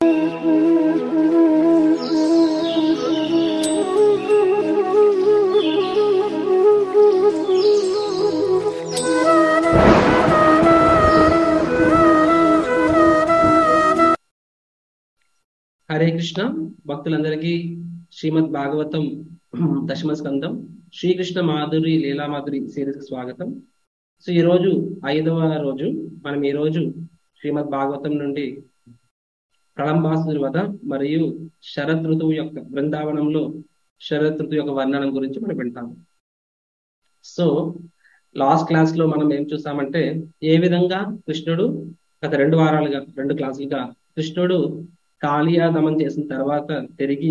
హరే కృష్ణ భక్తులందరికీ శ్రీమద్ భాగవతం దశమ స్కందం శ్రీకృష్ణ మాధురి లీలా మాధురి సిరీస్ స్వాగతం సో ఈ రోజు ఐదవ రోజు మనం ఈ రోజు శ్రీమద్ భాగవతం నుండి ప్రళంబాసుడి వధ మరియు శరద్ ఋతువు యొక్క బృందావనంలో శరద్ ఋతువు యొక్క వర్ణనం గురించి మనం వింటాము సో లాస్ట్ క్లాస్ లో మనం ఏం చూసామంటే ఏ విధంగా కృష్ణుడు గత రెండు వారాలుగా రెండు క్లాసులుగా కృష్ణుడు కాళియాదమం చేసిన తర్వాత తిరిగి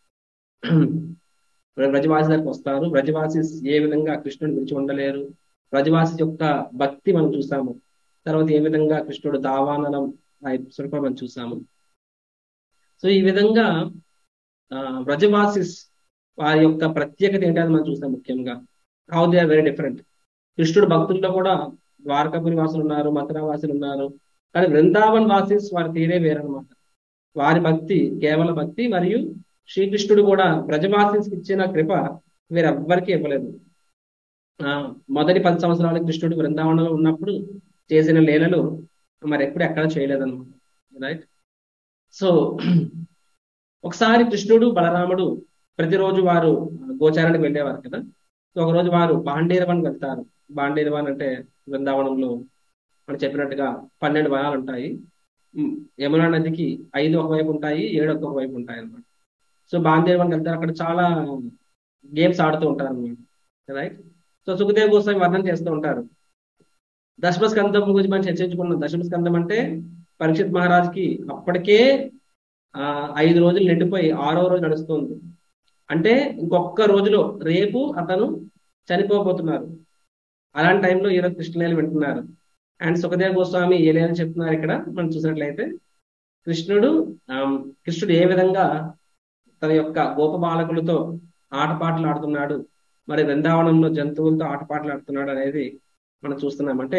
వ్రజవాసి దగ్గరికి వస్తారు వ్రజవాసి ఏ విధంగా కృష్ణుడు విడిచి ఉండలేరు వ్రజవాసి యొక్క భక్తి మనం చూసాము తర్వాత ఏ విధంగా కృష్ణుడు దావాననం స్వరూపం మనం చూసాము సో ఈ విధంగా వ్రజవాసిస్ వారి యొక్క ప్రత్యేకత ఏంటని మనం చూసాం ముఖ్యంగా how they are very different కృష్ణుడు భక్తుల్లో కూడా ద్వారకాపురి వాసులు ఉన్నారు మథురా వాసులు ఉన్నారు కానీ వృందావన్ వాసిస్ వారి తీరే వేరనమాట వారి భక్తి కేవల భక్తి మరియు శ్రీకృష్ణుడు కూడా బ్రజవాసికి ఇచ్చిన కృప వీరెవ్వరికీ ఇవ్వలేదు ఆ మొదటి పది సంవత్సరాలు కృష్ణుడు బృందావనంలో ఉన్నప్పుడు చేసిన లీలలు మరి ఎప్పుడు ఎక్కడ చేయలేదన్నమాట రైట్ సో ఒకసారి కృష్ణుడు బలరాముడు ప్రతిరోజు వారు గోచారానికి వెళ్ళేవారు కదా సో ఒకరోజు వారు బాండీరవన్ వెళ్తారు బాండీరవన్ అంటే బృందావనంలో మనం చెప్పినట్టుగా పన్నెండు వనాలు ఉంటాయి యమునా నదికి ఐదు ఒకవైపు ఉంటాయి ఏడు ఒక వైపు ఉంటాయి అనమాట సో బాందేవన్ వెళ్తారు అక్కడ చాలా గేమ్స్ ఆడుతూ ఉంటారు అనమాట రైట్ సో సుఖదేవ్ గోస్వామి వర్ణన చేస్తూ ఉంటారు దశమ స్కందం గురించి మనం చర్చించుకున్నాం దశమ స్కందం అంటే పరీక్షిత్ మహారాజ్కి అప్పటికే ఆ ఐదు రోజులు నిండిపోయి ఆరో రోజు నడుస్తుంది అంటే ఇంకొక రోజులో రేపు అతను చనిపోబోతున్నారు అలాంటి టైంలో ఈరోజు కృష్ణలీలు వింటున్నారు అండ్ సుఖదేవ్ గోస్వామి ఏలేని చెప్తున్నారు ఇక్కడ మనం చూసినట్లయితే కృష్ణుడు కృష్ణుడు ఏ విధంగా తన యొక్క గోప బాలకులతో ఆటపాటలు ఆడుతున్నాడు మరి బృందావనంలో జంతువులతో ఆటపాటలు ఆడుతున్నాడు అనేది మనం చూస్తున్నాం అంటే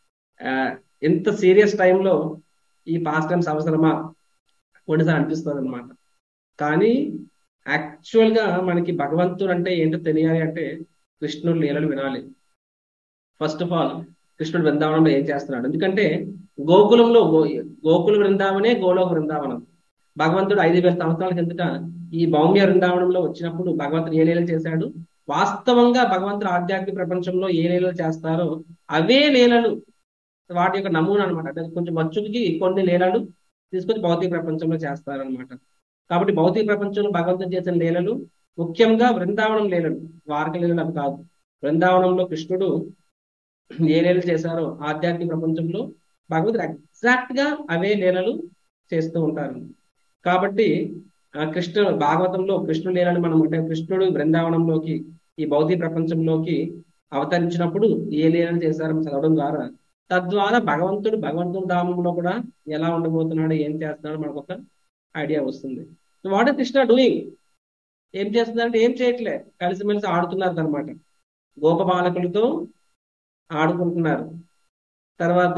ఎంత సీరియస్ టైంలో ఈ పాస్ట్ టైమ్స్ అవసరమా కొన్నిసార్లు అనిపిస్తుంది అనమాట కానీ యాక్చువల్ గా మనకి భగవంతుడు అంటే ఏంటో తెలియాలి అంటే కృష్ణుడు లీలలు వినాలి ఫస్ట్ ఆఫ్ ఆల్ కృష్ణుడు బృందావనంలో ఏం చేస్తున్నాడు ఎందుకంటే గోకులంలో గోకుల బృందావనే గోలోక బృందావనం భగవంతుడు ఐదు వేల సంవత్సరాల కిందట ఈ భౌమ్య బృందావనంలో వచ్చినప్పుడు భగవంతుడు ఏ లీలలు చేశాడు వాస్తవంగా భగవంతుడు ఆధ్యాత్మిక ప్రపంచంలో ఏ లీలలు చేస్తారో అవే లీలలు వాటి యొక్క నమూనా అనమాట అంటే కొంచెం మచ్చుకి కొన్ని లీలలు తీసుకొచ్చి భౌతిక ప్రపంచంలో చేస్తారనమాట కాబట్టి భౌతిక ప్రపంచంలో భగవంతుడు చేసిన లీలలు ముఖ్యంగా బృందావనం లీలలు వారక లీలలు అవి కాదు బృందావనంలో కృష్ణుడు ఏ లీలలు చేశారో ఆధ్యాత్మిక ప్రపంచంలో భగవంతుడు ఎగ్జాక్ట్ గా అవే లీలలు చేస్తూ ఉంటారు కాబట్టి కృష్ణ భాగవతంలో కృష్ణుడు లీలను మనం అంటే కృష్ణుడు బృందావనంలోకి ఈ భౌతిక ప్రపంచంలోకి అవతరించినప్పుడు ఏ లీలను చేశారని చదవడం ద్వారా తద్వారా భగవంతుడు భగవంతుడి ధామంలో కూడా ఎలా ఉండబోతున్నాడు ఏం చేస్తున్నాడు మనకు ఒక ఐడియా వస్తుంది వాట్ ఇస్ కృష్ణ డూయింగ్ ఏం చేస్తుందంటే ఏం చేయట్లే కలిసిమెలిసి ఆడుతున్నారు అనమాట గోప బాలకులతో ఆడుకుంటున్నారు తర్వాత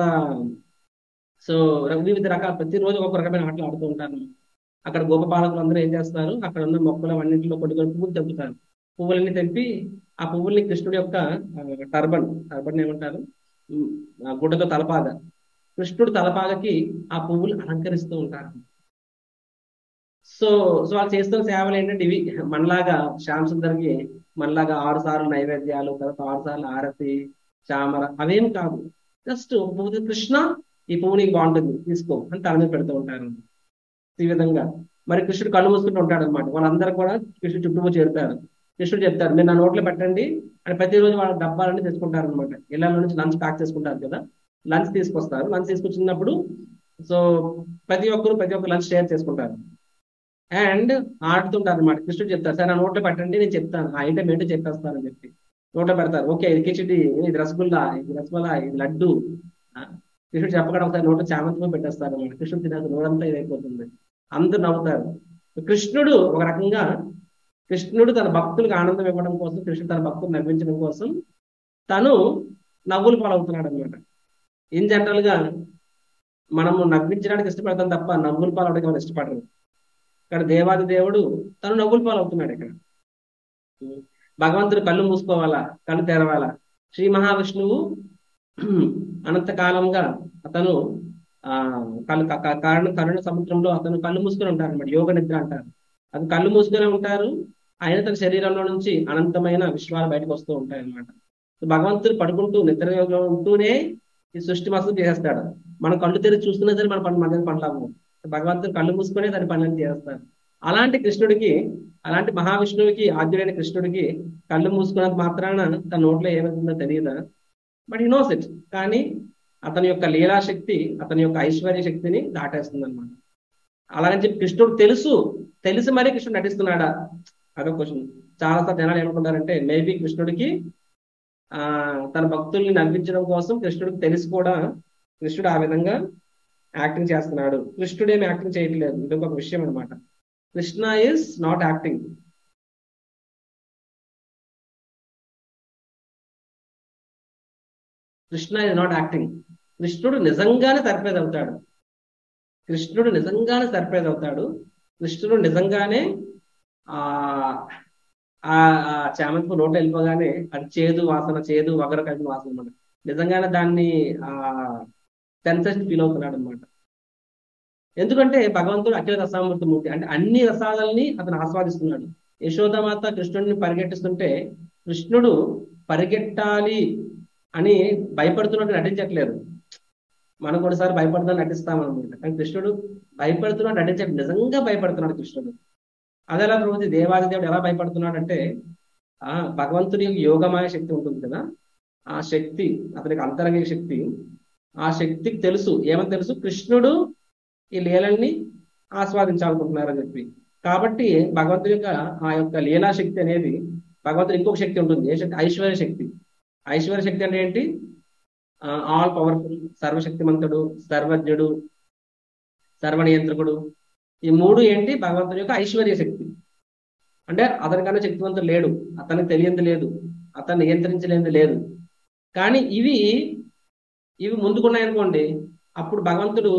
సో వివిధ రకాల ప్రతిరోజు ఒక రకమైన ఆటలు ఆడుతూ ఉంటారు అక్కడ గోప బాలకులు అందరూ ఏం చేస్తారు అక్కడ ఉన్న మొక్కలు అన్నింటిలో కొన్ని కొన్ని పువ్వులు తెంపుతారు పువ్వులన్నీ తెంపి ఆ పువ్వుల్ని కృష్ణుడి యొక్క టర్బన్ టర్బన్ ఏమంటారు గుడ్డతో తలపాగ కృష్ణుడు తలపాగకి ఆ పువ్వులు అలంకరిస్తూ ఉంటారు సో సో వాళ్ళు చేస్తున్న సేవలు ఏంటంటే ఇవి మనలాగా శ్యామ్ సుందర్కి మనలాగా ఆరు సార్లు నైవేద్యాలు తర్వాత ఆరు సార్లు ఆరతి చామర అవేం కాదు జస్ట్ పువ్వు కృష్ణ ఈ పువ్వు నీకు బాగుంటుంది తీసుకో అని తల మీద పెడుతూ ఉంటారు ఈ విధంగా మరి కృష్ణుడు కళ్ళు మూసుకుంటూ ఉంటాడు అనమాట వాళ్ళందరూ కూడా కృష్ణుడు చుట్టూ చేరుతారు కృష్ణుడు చెప్తారు మీరు నా నోట్లో పెట్టండి అని ప్రతిరోజు వాళ్ళ డబ్బాలన్నీ తెచ్చుకుంటారు అనమాట ఇళ్ల నుంచి లంచ్ ప్యాక్ చేసుకుంటారు కదా లంచ్ తీసుకొస్తారు లంచ్ తీసుకొచ్చినప్పుడు సో ప్రతి ఒక్కరు ప్రతి ఒక్కరు లంచ్ షేర్ చేసుకుంటారు అండ్ ఆడుతుంటారు అనమాట కృష్ణుడు చెప్తారు సరే నా నోట్లో పెట్టండి నేను చెప్తాను ఆ ఐటమ్ ఏంటో చెప్పేస్తానని చెప్పి నోట్లో పెడతారు ఓకే ఇది కిచిడి ఇది రసగుల్లా ఇది రసమలా ఇది లడ్డు కృష్ణుడు చెప్పకుండా ఒకసారి నోట్లో చామంతి పెట్టేస్తారు అనమాట కృష్ణుడు తినాక నోరంతా ఇదైపోతుంది అందరూ నవ్వుతారు కృష్ణుడు ఒక రకంగా కృష్ణుడు తన భక్తులకు ఆనందం ఇవ్వడం కోసం కృష్ణుడు తన భక్తులు నవ్వించడం కోసం తను నవ్వులు పాలవుతున్నాడు అనమాట ఇన్ జనరల్ గా మనము నవ్వించడానికి ఇష్టపడతాం తప్ప నవ్వుల పాలు అవడానికి మనం ఇష్టపడరు ఇక్కడ దేవాది దేవుడు తను నవ్వుల పాలు అవుతున్నాడు ఇక్కడ భగవంతుడు కళ్ళు మూసుకోవాలా కళ్ళు తెరవాలా శ్రీ మహావిష్ణువు అనంత కాలంగా అతను ఆ కళ్ళు కారణ కరుణ సముద్రంలో అతను కళ్ళు మూసుకొని ఉంటారు అనమాట యోగ నిద్ర అంటారు అది కళ్ళు మూసుకొని ఉంటారు ఆయన తన శరీరంలో నుంచి అనంతమైన విశ్వాలు బయటకు వస్తూ ఉంటాయి అనమాట భగవంతుడు పడుకుంటూ నిద్ర యోగంలో ఉంటూనే ఈ సృష్టి మస్తు చేసేస్తాడు మనం కళ్ళు తెరిచి చూస్తున్నా సరే మన పని మన పనులాము భగవంతుడు కళ్ళు మూసుకొని దాని పనులను చేస్తాడు అలాంటి కృష్ణుడికి అలాంటి మహావిష్ణువుకి ఆద్యుడైన కృష్ణుడికి కళ్ళు మూసుకున్నంత మాత్రాన తన నోట్లో ఏమవుతుందో తెలియదా బట్ ఈ నోస్ ఇట్ కానీ అతని యొక్క లీలాశక్తి అతని యొక్క ఐశ్వర్య శక్తిని దాటేస్తుంది అనమాట అలాగని చెప్పి కృష్ణుడు తెలుసు తెలిసి మరీ కృష్ణుడు నటిస్తున్నాడా అదొక క్వశ్చన్ చాలా సార్లు జనాలు ఏమనుకుంటారంటే మేబీ కృష్ణుడికి ఆ తన భక్తుల్ని నవ్వించడం కోసం కృష్ణుడికి తెలిసి కూడా కృష్ణుడు ఆ విధంగా యాక్టింగ్ చేస్తున్నాడు కృష్ణుడు ఏమి యాక్టింగ్ చేయట్లేదు ఇది ఒక విషయం అనమాట Krishna is not acting Krishna is not acting కృష్ణుడు నిజంగానే సర్ప్రైజ్ అవుతాడు కృష్ణుడు నిజంగానే సర్ప్రైజ్ అవుతాడు కృష్ణుడు నిజంగానే ఆ ఆ చామంతి నోట వెళ్ళిపోగానే అది చేదు వాసన చేదు వగర కలిగిన వాసన అనమాట నిజంగానే దాన్ని ఆ సెన్సెస్ ఫీల్ అవుతున్నాడు అనమాట ఎందుకంటే భగవంతుడు అఖిల రసామూర్తి మూర్తి అంటే అన్ని రసాలని అతను ఆస్వాదిస్తున్నాడు యశోదమాత కృష్ణుడిని పరిగెట్టిస్తుంటే కృష్ణుడు పరిగెట్టాలి అని భయపడుతున్నట్టు నటించట్లేదు మనం కొన్నిసారి భయపడుతున్నా నటిస్తామన్నమాట కానీ కృష్ణుడు భయపడుతున్నాడు నటించట్లేదు నిజంగా భయపడుతున్నాడు కృష్ణుడు అది ఎలా ప్రభుత్వ దేవాది దేవుడు ఎలా భయపడుతున్నాడు అంటే ఆ భగవంతుడి యోగమాయ శక్తి ఉంటుంది కదా ఆ శక్తి అతనికి అంతరంగ శక్తి ఆ శక్తికి తెలుసు ఏమని తెలుసు కృష్ణుడు ఈ లీలల్ని ఆస్వాదించాలనుకుంటున్నారని చెప్పి కాబట్టి భగవంతుడి యొక్క ఆ యొక్క లీలా శక్తి అనేది భగవంతుడి ఇంకొక శక్తి ఉంటుంది ఏ శక్తి ఐశ్వర్య శక్తి ఐశ్వర్య శక్తి అంటే ఏంటి ఆల్ పవర్ఫుల్ సర్వశక్తిమంతుడు సర్వజ్ఞుడు సర్వనియంత్రకుడు ఈ మూడు ఏంటి భగవంతుని యొక్క ఐశ్వర్య శక్తి అంటే అతనికన్నా శక్తివంతుడు లేడు అతనికి తెలియంది లేదు అతను నియంత్రించలేనిది లేదు కానీ ఇవి ఇవి ముందుకున్నాయనుకోండి అప్పుడు భగవంతుడు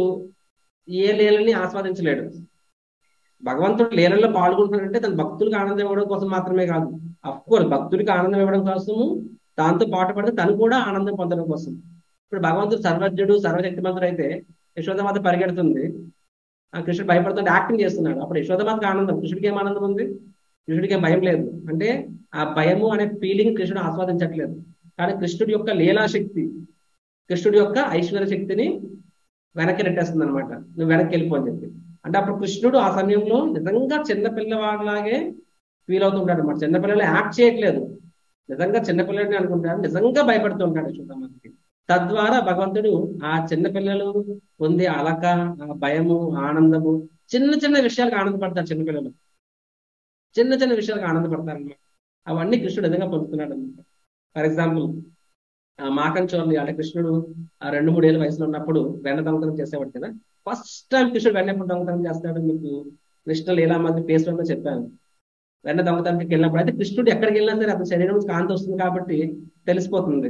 ఏ లీలని ఆస్వాదించలేడు భగవంతుడు లీలల్లో పాల్గొంటున్నాడంటే తన భక్తులకు ఆనందం ఇవ్వడం కోసం మాత్రమే కాదు అఫ్కోర్స్ భక్తుడికి ఆనందం ఇవ్వడం కోసము దాంతో పాటు పడితే తను కూడా ఆనందం పొందడం కోసం ఇప్పుడు భగవంతుడు సర్వజ్ఞుడు సర్వశక్తిమంతుడు అయితే యశోదమాత పరిగెడుతుంది ఆ కృష్ణుడు భయపడుతుంటే యాక్టింగ్ చేస్తున్నాడు అప్పుడు యశోదమాతకి ఆనందం కృష్ణుడికి ఏం ఆనందం ఉంది కృష్ణుడికి ఏం భయం లేదు అంటే ఆ భయము అనే ఫీలింగ్ కృష్ణుడు ఆస్వాదించట్లేదు కానీ కృష్ణుడి యొక్క లీలాశక్తి కృష్ణుడి యొక్క ఐశ్వర్య శక్తిని వెనక్కి నెట్టేస్తుంది అనమాట నువ్వు వెనక్కి వెళ్ళిపో అని చెప్పి అంటే అప్పుడు కృష్ణుడు ఆ సమయంలో నిజంగా చిన్న పిల్లవాడిలాగే ఫీల్ అవుతుంటాడు అనమాట చిన్నపిల్లలు యాక్ట్ చేయట్లేదు నిజంగా చిన్నపిల్లడిని అనుకుంటాడు నిజంగా భయపడుతూ ఉంటాడు చూద్దామందికి తద్వారా భగవంతుడు ఆ చిన్న పిల్లలు పొందే అలక ఆ భయము ఆనందము చిన్న చిన్న విషయాలకు ఆనందపడతారు చిన్నపిల్లలు చిన్న చిన్న విషయాలకు ఆనందపడతారు అనమాట అవన్నీ కృష్ణుడు నిజంగా పొందుతున్నాడు అనమాట ఫర్ ఎగ్జాంపుల్ మాకన్ చోర్ని అంటే కృష్ణుడు ఆ రెండు మూడేళ్ళ వయసులో ఉన్నప్పుడు వెన్న దొంగతనం చేసేవాడు కదా ఫస్ట్ టైం కృష్ణుడు వెన్న ఎప్పుడు దొంగతనం చేస్తాడు మీకు కృష్ణ లీలా మంది పేస్ లో చెప్పాను వెన్న దొంగతనానికి వెళ్ళినప్పుడు అయితే కృష్ణుడు ఎక్కడికి వెళ్ళినా సరే అతని శరీరం నుంచి కాంతి వస్తుంది కాబట్టి తెలిసిపోతుంది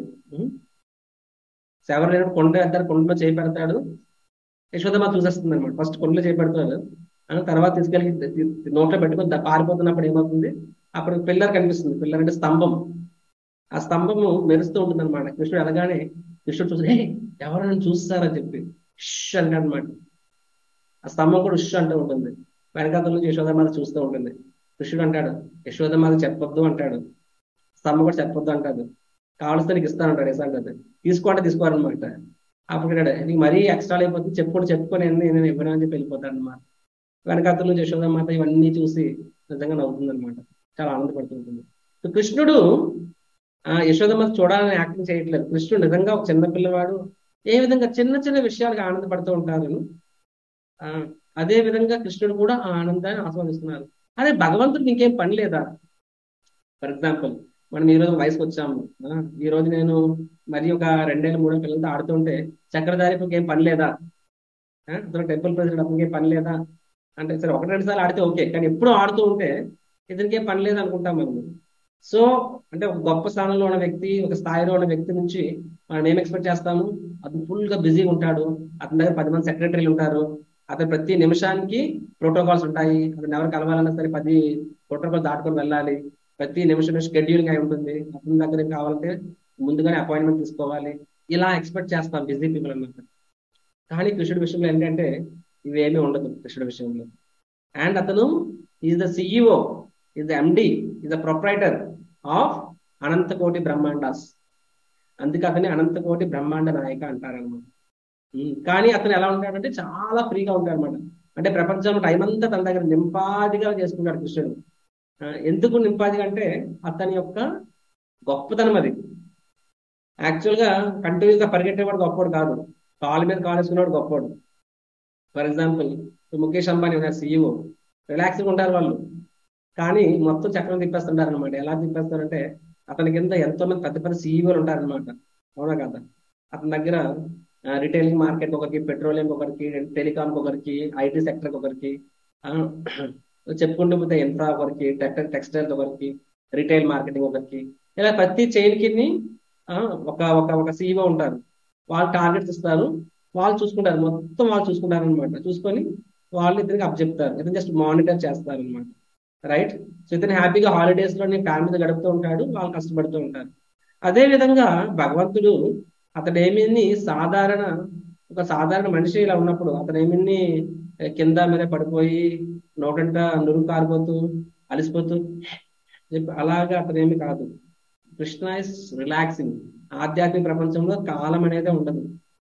ఎవరు లేనప్పుడు కొండ వెళ్తారు కొండలో చేయి పెడతాడు యశోదమ్మ చూసేస్తుంది అనమాట ఫస్ట్ కొండలో చేయి పెడతాడు అని తర్వాత తీసుకెళ్ళి నోట్లో పెట్టుకొని పారిపోతున్నప్పుడు ఏమవుతుంది అప్పుడు పిల్లర్ కనిపిస్తుంది పిల్లర్ అంటే స్తంభం ఆ స్తంభము మెరుస్తూ ఉంటుంది అనమాట కృష్ణుడు ఎలాగానే కృష్ణుడు చూసి హే ఎవరు నన్ను చూస్తారని చెప్పి ష్ అంటాడు అనమాట ఆ స్తంభం కూడా ఉష్ అంటూ ఉంటుంది వెనకాతల నుంచి యశోదమాత చూస్తూ ఉంటుంది కృష్ణుడు అంటాడు యశోదమాత చెప్పొద్దు అంటాడు స్తంభం కూడా చెప్పొద్దు అంటాడు కావలిస్తే నీకు ఇస్తాను అంటాడు ఎసా అంటాడు తీసుకోండి తీసుకోవాలన్నమాట అప్పుడు నీకు మరీ ఎక్స్ట్రా అయిపోతుంది చెప్పుకొని చెప్పుకొని నేను ఇవ్వను అని చెప్పి వెళ్ళిపోతాడు అనమాట వెనకాతల నుంచి యశోదమాత ఇవన్నీ చూసి నిజంగా నవ్వుతుంది అనమాట చాలా ఆనందపడుతుంటుంది కృష్ణుడు ఆ యశోదమ్మ చూడాలని యాక్టింగ్ చేయట్లేదు కృష్ణుడు నిజంగా ఒక చిన్న పిల్లవాడు ఏ విధంగా చిన్న చిన్న విషయాలకు ఆనందపడుతూ ఉంటారు ఆ అదే విధంగా కృష్ణుడు కూడా ఆ ఆనందాన్ని ఆస్వాదిస్తున్నారు అదే భగవంతుడికి ఇంకేం పని లేదా ఫర్ ఎగ్జాంపుల్ మనం ఈ రోజు వయసుకు వచ్చాము ఈ రోజు నేను మరి ఒక రెండేళ్ళు మూడేళ్ళ పిల్లలతో ఆడుతుంటే చక్రధారికి ఏం పని లేదా అతను టెంపుల్ ప్రెసిడెంట్ అతనికి పని లేదా అంటే సరే ఒకటి రెండు సార్లు ఆడితే ఓకే కానీ ఎప్పుడు ఆడుతూ ఉంటే ఇతనికి ఏం పని లేదు అనుకుంటాం మనం సో అంటే ఒక గొప్ప స్థానంలో ఉన్న వ్యక్తి ఒక స్థాయిలో ఉన్న వ్యక్తి నుంచి మనం ఏం ఎక్స్పెక్ట్ చేస్తాము అతను ఫుల్ గా బిజీగా ఉంటాడు అతని దగ్గర పది మంది సెక్రటరీలు ఉంటారు అతను ప్రతి నిమిషానికి ప్రోటోకాల్స్ ఉంటాయి అతను ఎవరు కలవాలన్నా సరే పది ప్రోటోకాల్ దాటుకొని వెళ్ళాలి ప్రతి నిమిషం షెడ్యూలింగ్ అయి ఉంటుంది అతని దగ్గర కావాలంటే ముందుగానే అపాయింట్మెంట్ తీసుకోవాలి ఇలా ఎక్స్పెక్ట్ చేస్తాం బిజీ పీపుల్ అన్నమాట కానీ కృష్ణుడి విషయంలో ఏంటంటే ఇవేమీ ఉండదు కృష్ణుడి విషయంలో అండ్ అతను is the CEO is the MD is the proprietor of అనంతకోటి బ్రహ్మాండాస్ అందుకే అతని అనంతకోటి బ్రహ్మాండ నాయక అంటారనమాట కానీ అతను ఎలా ఉంటాడంటే చాలా ఫ్రీగా ఉంటాడు అనమాట అంటే ప్రపంచంలో టైం అంతా తన దగ్గర నింపాదిగా చేసుకుంటాడు కృష్ణుడు ఎందుకు నింపాదిగా అంటే అతని యొక్క గొప్పతనం అది యాక్చువల్ గా కంటిన్యూస్ గా పరిగెట్టేవాడు గొప్పవాడు కాదు కాలు మీద కాలు వేసుకున్నాడు గొప్పవాడు ఫర్ ఎగ్జాంపుల్ ముఖేష్ అంబానీ ఉన్నారు సీఈఓ రిలాక్స్గా ఉంటారు వాళ్ళు కానీ మొత్తం చక్రం తిప్పేస్తుంటారు అనమాట ఎలా తిప్పేస్తారంటే అతని కింద ఎంతో మంది పెద్ద పెద్ద సీఈఓలు ఉంటారనమాట అవునా కదా అతని దగ్గర రిటైలింగ్ మార్కెట్ ఒకరికి పెట్రోలియం ఒకరికి టెలికాం ఒకరికి ఐటీ సెక్టర్ ఒకరికి చెప్పుకుంటూ పోతే ఇన్ఫ్రా ఒకరికి టెక్స్టైల్ ఒకరికి రిటైల్ మార్కెటింగ్ ఒకరికి ఇలా ప్రతి చైన్ కి ఒక ఒక ఒక సీఈఓ ఉంటారు వాళ్ళు టార్గెట్స్ ఇస్తారు వాళ్ళు చూసుకుంటారు మొత్తం వాళ్ళు చూసుకుంటారు అనమాట చూసుకొని వాళ్ళు ఇతనికి అప్ చెప్తారు ఇతను జస్ట్ మానిటర్ చేస్తారు అనమాట రైట్ సో ఇతను హ్యాపీగా హాలిడేస్ లో ఫ్యామిలీతో గడుపుతూ ఉంటాడు వాళ్ళు కష్టపడుతూ ఉంటారు అదే విధంగా భగవంతుడు అతడు ఏమిని సాధారణ ఒక సాధారణ మనిషి ఇలా ఉన్నప్పుడు అతను ఏమిని కింద మీద పడిపోయి నోటంట నురుగు కారిపోతూ అలిసిపోతూ చెప్పి అలాగా అతను ఏమి కాదు కృష్ణ ఇస్ రిలాక్సింగ్ ఆధ్యాత్మిక ప్రపంచంలో కాలం అనేది ఉండదు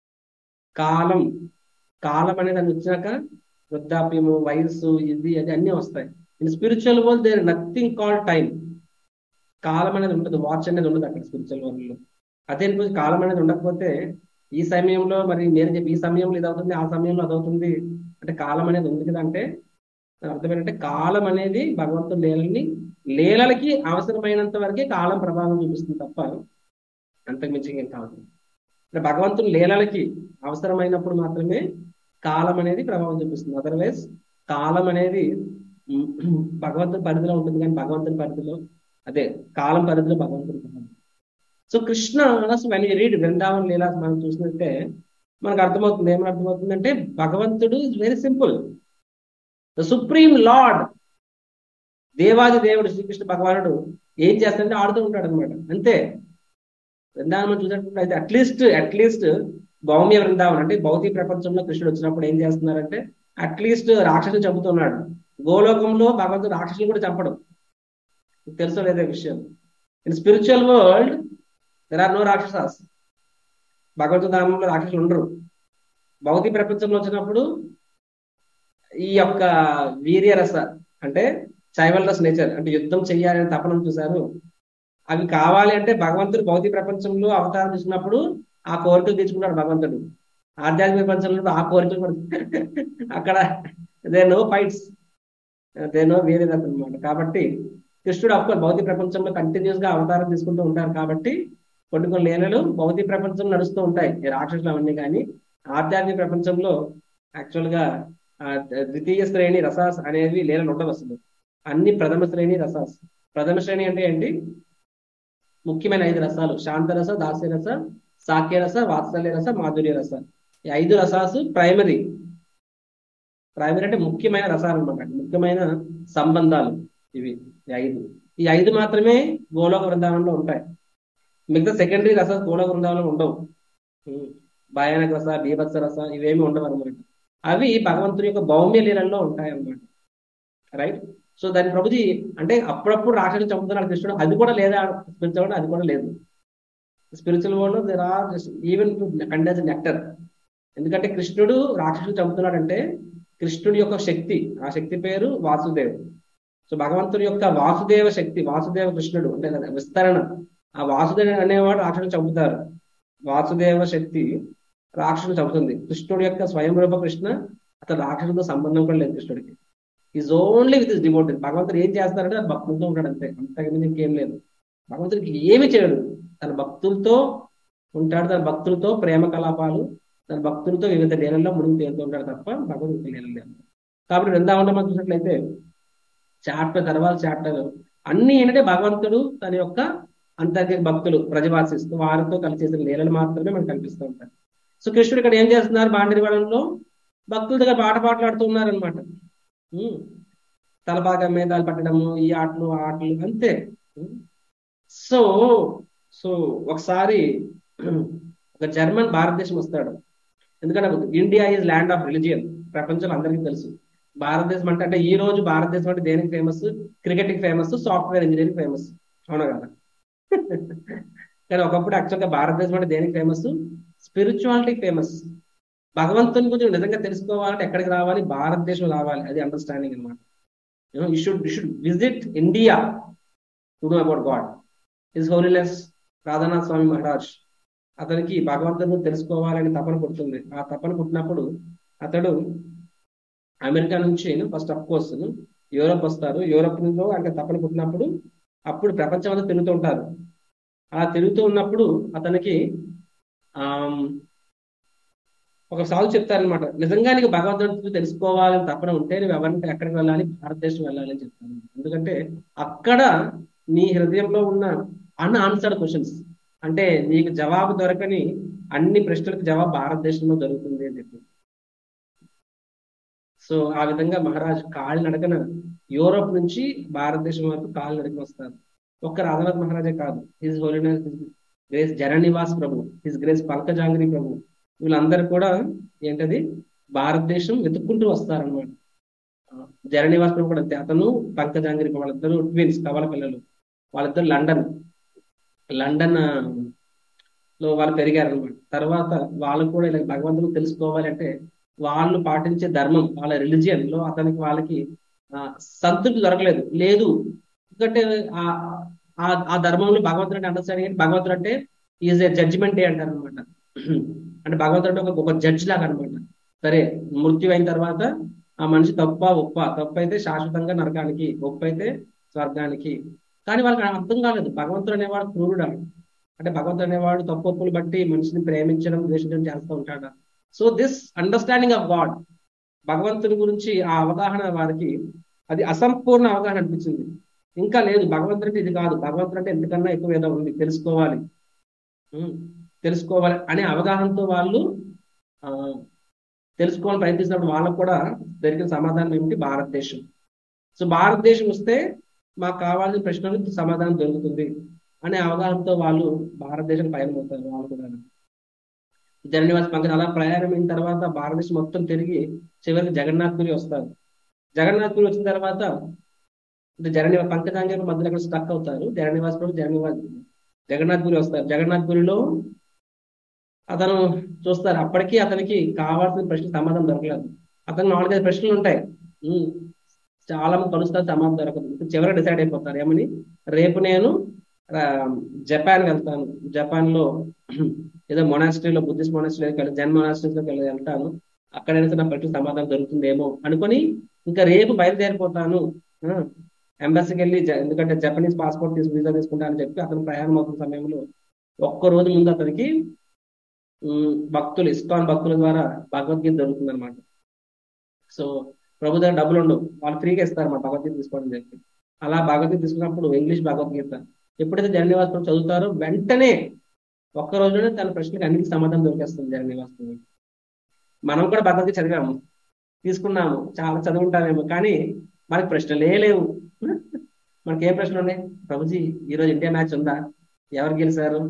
కాలం కాలం అనేది అని వచ్చినాక వృద్ధాప్యము వయస్సు ఇది అది అన్ని వస్తాయి in spiritual world there nothing call time కాలం అనేది ఉండదు వాచ్ అనేది ఉండదు అక్కడ స్పిరిచువల్ వరల్డ్ లో అదే కాలం అనేది ఉండకపోతే ఈ సమయంలో మరి నేను చెప్పి ఈ సమయంలో ఇది అవుతుంది ఆ సమయంలో అది అవుతుంది అంటే కాలం అనేది ఉంది కదా అంటే అర్థం ఏంటంటే కాలం అనేది భగవంతుడు లీలని లీలలకి అవసరమైనంత వరకే కాలం ప్రభావం చూపిస్తుంది తప్ప అంతకుమించి ఏం కాదు అంటే భగవంతుని లీలలకి అవసరమైనప్పుడు మాత్రమే కాలం అనేది ప్రభావం చూపిస్తుంది అదర్వైజ్ కాలం అనేది భగవంతుని పరిధిలో ఉంటుంది కానీ భగవంతుని పరిధిలో అదే కాలం పరిధిలో భగవంతుని so Krishna when you read Vrindavan లీలా మనం చూసినట్టే మనకు అర్థమవుతుంది ఏమని అర్థమవుతుంది అంటే భగవంతుడు is very simple the supreme Lord దేవాది దేవుడు శ్రీకృష్ణ భగవానుడు ఏం చేస్తాడంటే ఆడుతూ ఉంటాడు అనమాట అంతే వృందావనం చూసినప్పుడు అయితే అట్లీస్ట్ అట్లీస్ట్ భౌమ్య వృందావనం అంటే భౌతిక ప్రపంచంలో కృష్ణుడు వచ్చినప్పుడు ఏం చేస్తున్నారంటే అట్లీస్ట్ రాక్షసులు చంపుతున్నాడు గోలోకంలో భగవంతుడు రాక్షసులు కూడా చంపడం తెలుసో లేదే విషయం in spiritual world there are no రాక్షసాస్ భగవంతుడు ధామంలో రాక్షసులు ఉండరు భౌతిక ప్రపంచంలో వచ్చినప్పుడు ఈ యొక్క వీర్యరస అంటే చైవల్రస్ నేచర్ అంటే యుద్ధం చెయ్యాలని తపనం చూశారు అవి కావాలి అంటే భగవంతుడు భౌతిక ప్రపంచంలో అవతారం చూసినప్పుడు ఆ కోరికలు తెచ్చుకున్నాడు భగవంతుడు ఆధ్యాత్మిక ప్రపంచంలో ఆ కోరికలు కూడా అక్కడ they no fights they no వీర్యరస అనమాట కాబట్టి కృష్ణుడు అఫ్కోర్స్ భౌతిక ప్రపంచంలో కంటిన్యూస్ గా అవతారం తీసుకుంటూ ఉంటారు కాబట్టి కొన్ని కొన్ని లీలలు భౌతిక ప్రపంచంలో నడుస్తూ ఉంటాయి ఈ రాక్షసులు అవన్నీ కానీ ఆధ్యాత్మిక ప్రపంచంలో యాక్చువల్ గా ద్వితీయ శ్రేణి రసాస్ అనేవి లీలలు ఉండవు అసలు అన్ని ప్రథమ శ్రేణి రసాస్ ప్రథమ శ్రేణి అంటే ఏంటి ముఖ్యమైన ఐదు రసాలు శాంతరస దాస్యరస సాక్యరస వాత్సల్య రస మాధుర్య రస ఈ ఐదు రసాసు ప్రైమరీ ప్రైమరీ అంటే ముఖ్యమైన రసాలు అనమాట ముఖ్యమైన సంబంధాలు ఇవి ఈ ఐదు ఈ ఐదు మాత్రమే గోలోక బృందావనంలో ఉంటాయి మిగతా సెకండరీ రస గోలోక బృందావనంలో ఉండవు భయానక రస బీభత్స రస ఇవేమి ఉండవు అనమాట అవి భగవంతుని యొక్క భౌమ్య లీలల్లో ఉంటాయి అన్నమాట రైట్ సో దాని ప్రభుజీ అంటే అప్పుడప్పుడు రాక్షసులు చంపుతున్నాడు కృష్ణుడు అది కూడా లేదా స్పిరిచువల్ అది కూడా లేదు spiritual world there are even condense nectar ఎందుకంటే కృష్ణుడు రాక్షసులు చంపుతున్నాడంటే కృష్ణుడి యొక్క శక్తి ఆ శక్తి పేరు వాసుదేవ్ సో భగవంతుడి యొక్క వాసుదేవ శక్తి వాసుదేవ కృష్ణుడు అంటే విస్తరణ ఆ వాసుదేవ అనేవాడు రాక్షసులు చంపుతారు వాసుదేవ శక్తి రాక్షసులు చంపుతుంది కృష్ణుడి యొక్క స్వయం రూప కృష్ణ అతను రాక్షసులతో సంబంధం కూడా లేదు కృష్ణుడికి is only with is devoted భగవంతుడు ఏం చేస్తారంటే అది భక్తులతో ఉంటాడు అంతే అంతకుమించి ఇంకేం లేదు భగవంతుడికి ఏమి చేయడు తన భక్తులతో ఉంటాడు తన భక్తులతో ప్రేమ కలాపాలు తన భక్తులతో వివిధ లీలల్లో మునిగి తేలుతూ ఉంటాడు తప్ప భగవంతుడికి లీలలు లేదు కాబట్టి వృందావనం మనం చూసినట్లయితే చాప్టర్ తర్వాత చాప్టర్ అన్ని ఏంటంటే భగవంతుడు తన యొక్క అంతర్గత భక్తులు ప్రజవాసిస్తూ వారితో కలిసి చేసిన లీలలు మాత్రమే మనకు కనిపిస్తూ ఉంటారు సో కృష్ణుడు ఇక్కడ ఏం చేస్తున్నారు బాండరివాడంలో భక్తుల దగ్గర పాట పాటలాడుతూ ఉన్నారనమాట తలబాగా మేధాలు పట్టడము ఈ ఆటలు ఆ ఆటలు అంతే సో సో ఒకసారి ఒక జర్మన్ భారతదేశం వస్తాడు ఎందుకంటే India is land of religion ప్రపంచంలో అందరికీ తెలుసు భారతదేశం అంటే అంటే ఈ రోజు భారతదేశం అంటే దేనికి ఫేమస్ క్రికెట్ కి ఫేమస్ సాఫ్ట్వేర్ ఇంజనీరింగ్ ఫేమస్ అవునా కదా కానీ ఒకప్పుడు యాక్చువల్గా భారతదేశం అంటే దేనికి ఫేమస్ స్పిరిచువాలిటీకి ఫేమస్ భగవంతుని గురించి నిజంగా తెలుసుకోవాలంటే ఎక్కడికి రావాలి భారతదేశం రావాలి అది అండర్స్టాండింగ్ అనమాట you should you should visit India to know about God his holiness Radhanath Swami Maharaj అతనికి భగవంతుని తెలుసుకోవాలని తపన పుడుతుంది ఆ తపన పుట్టినప్పుడు అతడు అమెరికా నుంచి ఫస్ట్ అఫ్ కోర్స్ యూరోప్ వస్తారు యూరోప్ లో అంటే తపన పుట్టినప్పుడు అప్పుడు ప్రపంచం అంతా తిరుగుతూ ఉంటారు అలా తిరుగుతూ ఉన్నప్పుడు అతనికి ఆ ఒక సాగు చెప్తారనమాట నిజంగా నీకు భగవంతుడిని తెలుసుకోవాలని తపన ఉంటే నువ్వు ఎవరిని ఎక్కడికి వెళ్ళాలి భారతదేశం వెళ్ళాలి అని చెప్తాను ఎందుకంటే అక్కడ నీ హృదయంలో ఉన్న అన్ ఆన్సర్డ్ క్వశ్చన్స్ అంటే నీకు జవాబు దొరకని అన్ని ప్రశ్నలకు జవాబు భారతదేశంలో దొరుకుతుంది అని చెప్పి సో ఆ విధంగా మహారాజ్ కాళ్ళు నడకన యూరోప్ నుంచి భారతదేశం వరకు కాళ్ళు నడకన వస్తారు ఒక్క రాధానాథ్ మహారాజే కాదు his holiness grace Jananivas Prabhu his grace Pankajanghri Prabhu వీళ్ళందరూ కూడా ఏంటది భారతదేశం వెతుక్కుంటూ వస్తారనమాట జననివాస్ ప్రభు కూడా అంతే అతను పంకజాంగ్రి వాళ్ళిద్దరు ట్విన్స్ కవల పిల్లలు వాళ్ళిద్దరు లండన్ లండన్ లో వాళ్ళు పెరిగారు అనమాట తర్వాత వాళ్ళు కూడా ఇలా భగవంతుడు తెలుసుకోవాలి అంటే వాళ్ళు పాటించే ధర్మం వాళ్ళ రిలీజియన్ లో అతనికి వాళ్ళకి సంతృప్తి దొరకలేదు లేదు ఎందుకంటే ఆ ధర్మంలో భగవంతుడు అంటే అండర్స్టాండింగ్ భగవంతుడు అంటే ఈజ్ ఏ జడ్జిమెంట్ డే అంటారు అనమాట అంటే భగవంతుడు అంటే ఒక జడ్జి లాగా అనమాట సరే మృత్యు అయిన తర్వాత ఆ మనిషి తప్ప ఒప్ప తప్పు అయితే శాశ్వతంగా నరకానికి ఒప్పు అయితే స్వర్గానికి కానీ వాళ్ళకి అర్థం కాలేదు భగవంతుడు అనేవాడు క్రూరుడా అంటే భగవంతుడు అనేవాడు తప్పు ఒప్పులు బట్టి మనిషిని ప్రేమించడం ద్వేషించడం చేస్తూ ఉంటాడా so this understanding of God భగవంతుని గురించి ఆ అవగాహన వారికి అది అసంపూర్ణ అవగాహన అనిపించింది ఇంకా లేదు భగవంతుడు అంటే ఇది కాదు భగవంతుడు అంటే ఎంతకన్నా ఎక్కువ ఏదో ఉంది తెలుసుకోవాలి తెలుసుకోవాలి అనే అవగాహనతో వాళ్ళు ఆ తెలుసుకోవాలని ప్రయత్నిస్తున్నప్పుడు వాళ్ళకు కూడా దొరికిన సమాధానం ఏమిటి భారతదేశం సో భారతదేశం వస్తే మాకు కావాల్సిన ప్రశ్నలకు సమాధానం దొరుకుతుంది అనే అవగాహనతో వాళ్ళు భారతదేశం పయనం అవుతారు వాళ్ళు కూడా జననివాస పంకజ్ అలా ప్రయాణం అయిన తర్వాత భారతదేశం మొత్తం తిరిగి చివరికి జగన్నాథ్పురి వస్తారు జగన్నాథ్పురి వచ్చిన తర్వాత జననివా పంకజాంగ మధ్యలో అక్కడ స్టక్ అవుతారు జగన్నివాస్ ప్రభు జగన్నివాస్ జగన్నాథ్పురి వస్తారు జగన్నాథ్పురిలో అతను చూస్తారు అప్పటికి అతనికి కావాల్సిన ప్రశ్న సమాధానం దొరకలేదు అతను నాలుగైదు ప్రశ్నలు ఉంటాయి చాలా మంది కలుస్తారు సమాధానం దొరకదు చివరికి డిసైడ్ అయిపోతారు ఏమని రేపు నేను జపాన్ వెళ్తాను జపాన్ లో ఏదో మొనాస్ట్రీలో బుద్ధిస్ట్ మొనాస్ట్రీలోకి వెళ్ళి జన్ మొనాస్ట్రీలోకి వెళ్ళి వెళ్తాను అక్కడైనా నా ప్రశ్న సమాధానం దొరుకుతుందేమో అనుకొని ఇంకా రేపు బయలుదేరిపోతాను ఎంబసీకి వెళ్ళి ఎందుకంటే జపనీస్ పాస్పోర్ట్ తీసి వీసా తీసుకుంటానని చెప్పి అతను ప్రయాణం అవుతున్న సమయంలో ఒక్క రోజు ముందు అతనికి భక్తులు ఇస్కాన్ భక్తుల ద్వారా భగవద్గీత దొరుకుతుంది అనమాట సో ప్రభు దగ్గర డబ్బులు ఉండవు వాళ్ళు ఫ్రీగా ఇస్తారు మా భగవద్గీత తీసుకోవడం చెప్పి అలా భగవద్గీత తీసుకున్నప్పుడు ఇంగ్లీష్ భగవద్గీత ఎప్పుడైతే జననివాస్ ప్రభు చదువుతారో వెంటనే ఒక్క రోజులోనే తన ప్రశ్నకి అన్నిటికీ సమాధానం దొరికేస్తుంది జననివాస్ ప్రభు మనం కూడా భగవద్గీత చదివాము తీసుకున్నాము చాలా చదువుంటామేమో కానీ మనకి ప్రశ్నలే లేవు మనకి ఏ ప్రశ్నలు ఉన్నాయి ప్రభుజీ ఈరోజు ఇండియా మ్యాచ్ ఉందా ఎవరు గెలిచారు